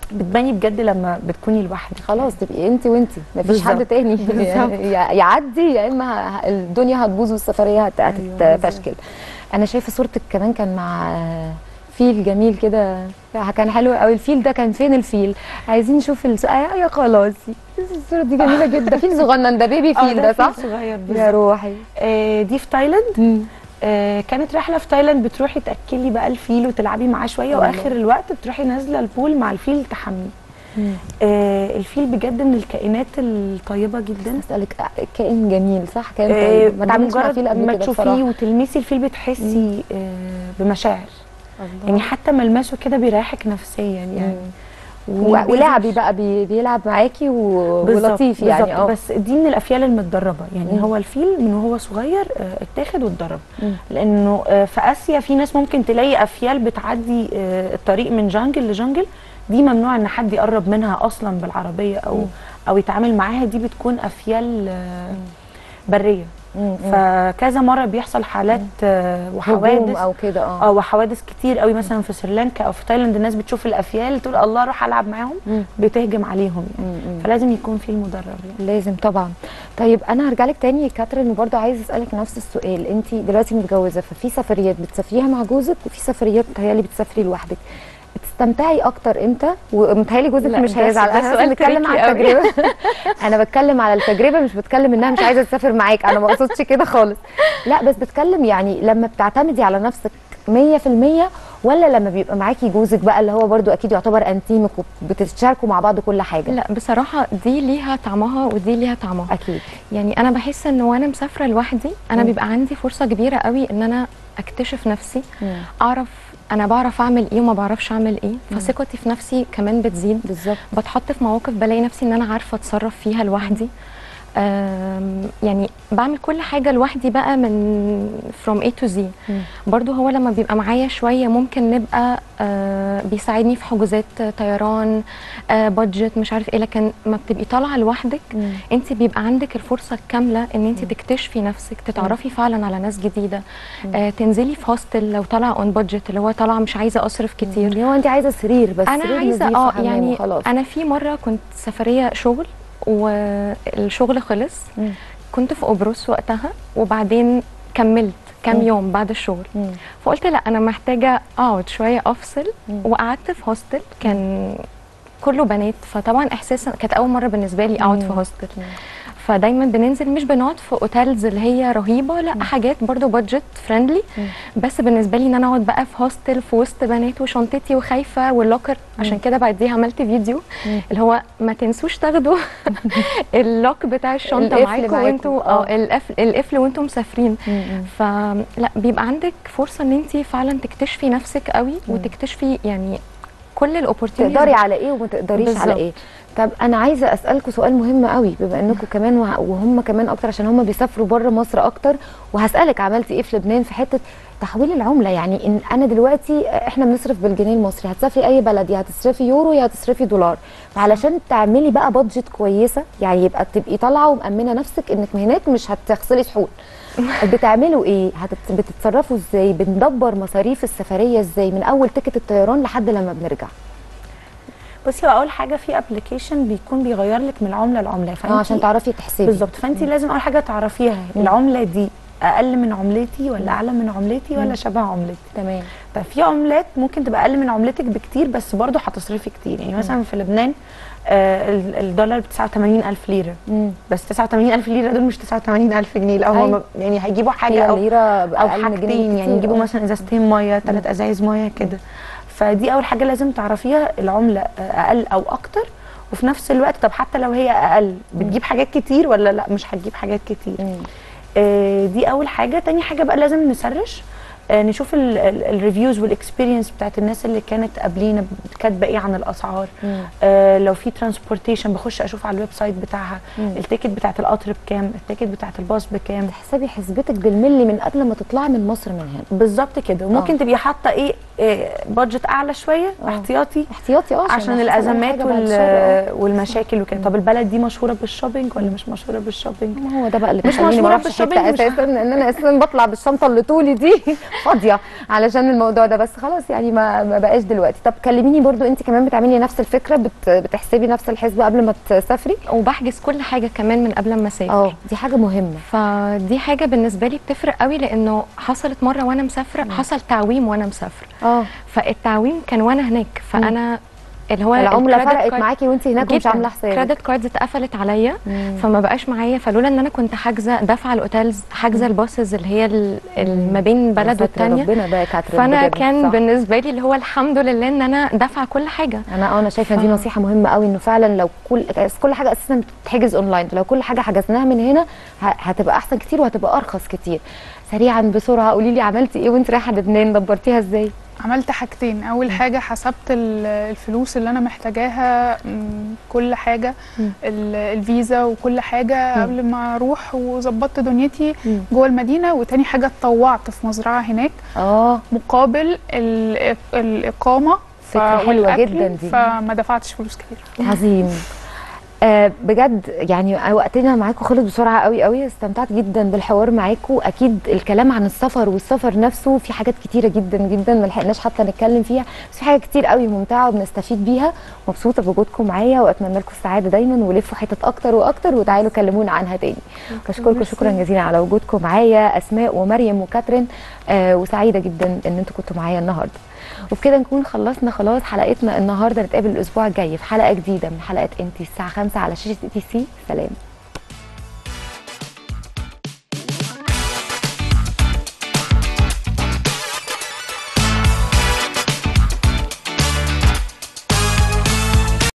بتباني بجد لما بتكوني لوحدك خلاص تبقي انت وانت مفيش بالظبط. حد تاني بالظبط. يا- يعدي يا اما ه- الدنيا هتبوظ والسفريه هت- هتتفشكل انا شايفه صورتك كمان كان مع فيل جميل كده كان حلو قوي الفيل ده كان فين الفيل عايزين نشوف الس... آه يا خلاصي الصوره دي جميله جدا فيل صغنن ده بيبي آه، فيل ده صح فيل صغير يا بالظبط. روحي آه، دي في تايلاند آه، كانت رحله في تايلاند بتروحي تاكلي بقى الفيل وتلعبي معاه شويه الله. واخر الوقت بتروحي نازله البول مع الفيل تحميه آه الفيل بجد من الكائنات الطيبه جدا اسالك كائن جميل صح كائن آه طيب ما تعاملتش مع بمجرد فيل قبل ما كده تشوفيه بصراحه وتلمسي الفيل بتحسي آه بمشاعر يعني حتى ملمسه كده بيريحك نفسيا يعني و- وما ولعبي بيزعلش. بقى بي... بيلعب معاكي و... بالظبط، ولطيف يعني بالظبط. اه بس دي من الافيال المتدربه يعني مم. هو الفيل من وهو صغير آه، اتاخد واتدرب مم. لانه آه، في اسيا في ناس ممكن تلاقي افيال بتعدي آه، الطريق من جنجل لجنجل دي ممنوع ان حد يقرب منها اصلا بالعربيه او مم. او يتعامل معاها دي بتكون افيال آه، بريه مم. فكذا مره بيحصل حالات آه، هجوم وحوادث او كده اه اه وحوادث كتير قوي مثلا في سريلانكا او في تايلاند الناس بتشوف الافيال تقول الله اروح العب معاهم مم. بتهجم عليهم يعني مم. مم. فلازم يكون في المدرب يعني لازم طبعا طيب انا هرجع لك تاني يا كاترين وبرضه عايزه اسالك نفس السؤال انت دلوقتي متجوزه ففي سفريات بتسافريها مع جوزك وفي سفريات متهيألي بتسافري لوحدك بتستمتعي اكتر امتى ومتهيألي جوزك لا، مش ده- هيزعل ده انا سؤال بس بتكلم tricky على قوي. التجربه انا بتكلم على التجربه مش بتكلم انها مش عايزه تسافر معاك انا ما اقصدش كده خالص لا بس بتكلم يعني لما بتعتمدي على نفسك 100% ولا لما بيبقى معاكي جوزك بقى اللي هو برضو اكيد يعتبر انتيمك وبتتشاركوا مع بعض كل حاجه لا بصراحه دي ليها طعمها ودي ليها طعمها اكيد يعني انا بحس ان وانا مسافره لوحدي انا مم. بيبقى عندي فرصه كبيره قوي ان انا اكتشف نفسي مم. اعرف انا بعرف اعمل ايه وما بعرفش اعمل ايه فثقتي في نفسي كمان بتزيد بالظبط بتحط في مواقف بلاقي نفسي ان انا عارفه اتصرف فيها لوحدي آم، يعني بعمل كل حاجه لوحدي بقى من from A to Z مم. برضو هو لما بيبقى معايا شويه ممكن نبقى آه بيساعدني في حجوزات تيران آه بادجت مش عارف ايه لكن ما بتبقي طالعه لوحدك مم. انت بيبقى عندك الفرصه الكامله ان انت تكتشفي نفسك تتعرفي فعلا على ناس جديده آه تنزلي في هوستل لو طالعه اون بادجت اللي هو طالعه مش عايزه اصرف كتير اللي هو انت عايزه سرير بس انا سرير عايزه نظيف اه وحمام يعني وخلاص. انا في مره كنت سفريه شغل والشغل خلص مم. كنت في قبرص وقتها وبعدين كملت كام مم. يوم بعد الشغل مم. فقلت لا انا محتاجه اقعد شويه افصل مم. وقعدت في هوستل كان كله بنات فطبعا احساسا كانت اول مره بالنسبه لي اقعد في مم. هوستل فدايما بننزل مش بنقعد في اوتيلز اللي هي رهيبه لا حاجات برضو بادجت فريندلي بس بالنسبه لي ان انا اقعد بقى في هوستل في وسط بنات وشنطتي وخايفه واللوكر عشان كده بعديها عملت فيديو مم. اللي هو ما تنسوش تاخدوا اللوك بتاع الشنطه القفل معاكم معاكم، وانتوا آه. اه القفل القفل وانتوا مسافرين مم. فلا بيبقى عندك فرصه ان انت فعلا تكتشفي نفسك قوي وتكتشفي يعني كل الاوبورتيونيتيز تقدري على ايه وما تقدريش على بالظبط. ايه طب انا عايزه اسالكم سؤال مهم قوي بما انكم كمان وه- وهم كمان اكتر عشان هم بيسافروا بره مصر اكتر وهسالك عملتي ايه في لبنان في حته تحويل العمله يعني ان انا دلوقتي احنا بنصرف بالجنيه المصري هتسافري اي بلد يا هتصرفي يورو يا هتصرفي دولار فعلشان تعملي بقى بادجت كويسه يعني يبقى تبقي طالعه ومامنه نفسك انك هناك مش هتغسلي صحون بتعملوا ايه هتت- بتتصرفوا ازاي بندبر مصاريف السفريه ازاي من اول تيكت الطيران لحد لما بنرجع بصي هو اول حاجه في ابلكيشن بيكون بيغير لك من العمله لعمله اه عشان فانت تعرفي تحسبي بالظبط فانت لازم اول حاجه تعرفيها العمله دي اقل من عملتي ولا اعلى من عملتي ولا شبه عملتي تمام ففي عملات ممكن تبقى اقل من عملتك بكتير بس برضه هتصرفي كتير يعني مثلا في لبنان آه ال- الدولار ب 89000 ليره مم. بس 89000 ليره دول مش 89000 جنيه لا هم أيوة. يعني هيجيبوا حاجه هي او الليره او بأقل من جنيه حاجتين يعني كتير. يجيبوا آه. مثلا ازازتين ميه ثلاث ازايز ميه كده فدي اول حاجه لازم تعرفيها العمله اقل او اكتر وفي نفس الوقت طب حتى لو هي اقل بتجيب حاجات كتير ولا لا مش هتجيب حاجات كتير مم. آه، دي اول حاجه تاني حاجه بقى لازم نسرش آه، نشوف الريفيوز والاكسبيرينس بتاعت الناس اللي كانت قبلينا كاتبه ايه عن الاسعار مم. آه لو في ترانسبورتيشن بخش اشوف على الويب سايت بتاعها مم. التيكت بتاعت القطر بكام التيكت بتاعت الباص بكام تحسبي حسبتك بالملي من قبل ما تطلعي من مصر من هنا بالظبط كده وممكن آه. تبقي حاطه ايه بادجت اعلى شويه آه. احتياطي احتياطي اه عشان يحصل أي الازمات حاجة بعد وال... الشر، آه. والمشاكل وكده طب البلد دي مشهوره بالشوبينج ولا مش مشهوره بالشوبينج ما هو ده بقى اللي مش بيخليني ما مشهورة اروحش بالشوبينج، حته مش اساسا ان انا اساسا بطلع بالشنطه اللي طولي دي فاضيه علشان الموضوع ده بس خلاص يعني ما ما بقاش دلوقتي طب كلميني برضو انت كمان بتعملي نفس الفكره بت بتحسبي نفس الحسبه قبل ما تسافري وبحجز كل حاجه كمان من قبل ما اسافر اه دي حاجه مهمه فدي حاجه بالنسبه لي بتفرق قوي لانه حصلت مره وانا مسافره حصل تعويم وانا مسافره اه فالتعويم كان وانا هناك فانا اللي هو العمله الكريدت فرقت كارد- معاكي وانت هناك ومش جداً. عامله حسابك كريدت كاردز اتقفلت عليا مم. فما بقاش معايا فلولا ان انا كنت حاجزه دافعه الاوتيلز حاجزه الباصز اللي هي ال- ال- ما بين يا بلد ساتر والتانيه ربنا بقى كاترين فانا بجد، كان صح. بالنسبه لي اللي هو الحمد لله ان انا دافعه كل حاجه انا اه انا شايفه دي ف- نصيحه مهمه قوي انه فعلا لو كل كل حاجه اساسا بتتحجز اونلاين لو كل حاجه حجزناها من هنا ه- هتبقى احسن كتير وهتبقى ارخص كتير سريعا بسرعه قولي لي عملتي ايه وانت رايحه لبنان دبرتيها ازاي عملت حاجتين اول حاجه حسبت ال- الفلوس اللي انا محتاجاها م، كل حاجه ال- الفيزا وكل حاجه قبل ما اروح وظبطت دنيتي مم. جوه المدينه وتاني حاجه اتطوعت في مزرعه هناك اه مقابل ال- الاقامه ف- فكرة حلوة والأكل، جدا دي. فما دفعتش فلوس كتير عظيم آه بجد يعني وقتنا معاكم خلص بسرعه قوي قوي استمتعت جدا بالحوار معاكم اكيد الكلام عن السفر والسفر نفسه في حاجات كتيره جدا جدا ما لحقناش حتى نتكلم فيها بس في حاجات كتير قوي ممتعه وبنستفيد بيها مبسوطه بوجودكم معايا واتمنى لكم السعاده دايما ولفوا حتت اكتر واكتر وتعالوا كلمونا عنها تاني بشكركم شكرا جزيلا على وجودكم معايا اسماء ومريم وكاترين آه وسعيده جدا ان انتوا كنتوا معايا النهارده وبكده نكون خلصنا خلاص حلقتنا النهارده نتقابل الاسبوع الجاي في حلقه جديده من حلقه انتي الساعه 5 على شاشه اي تي سي سلام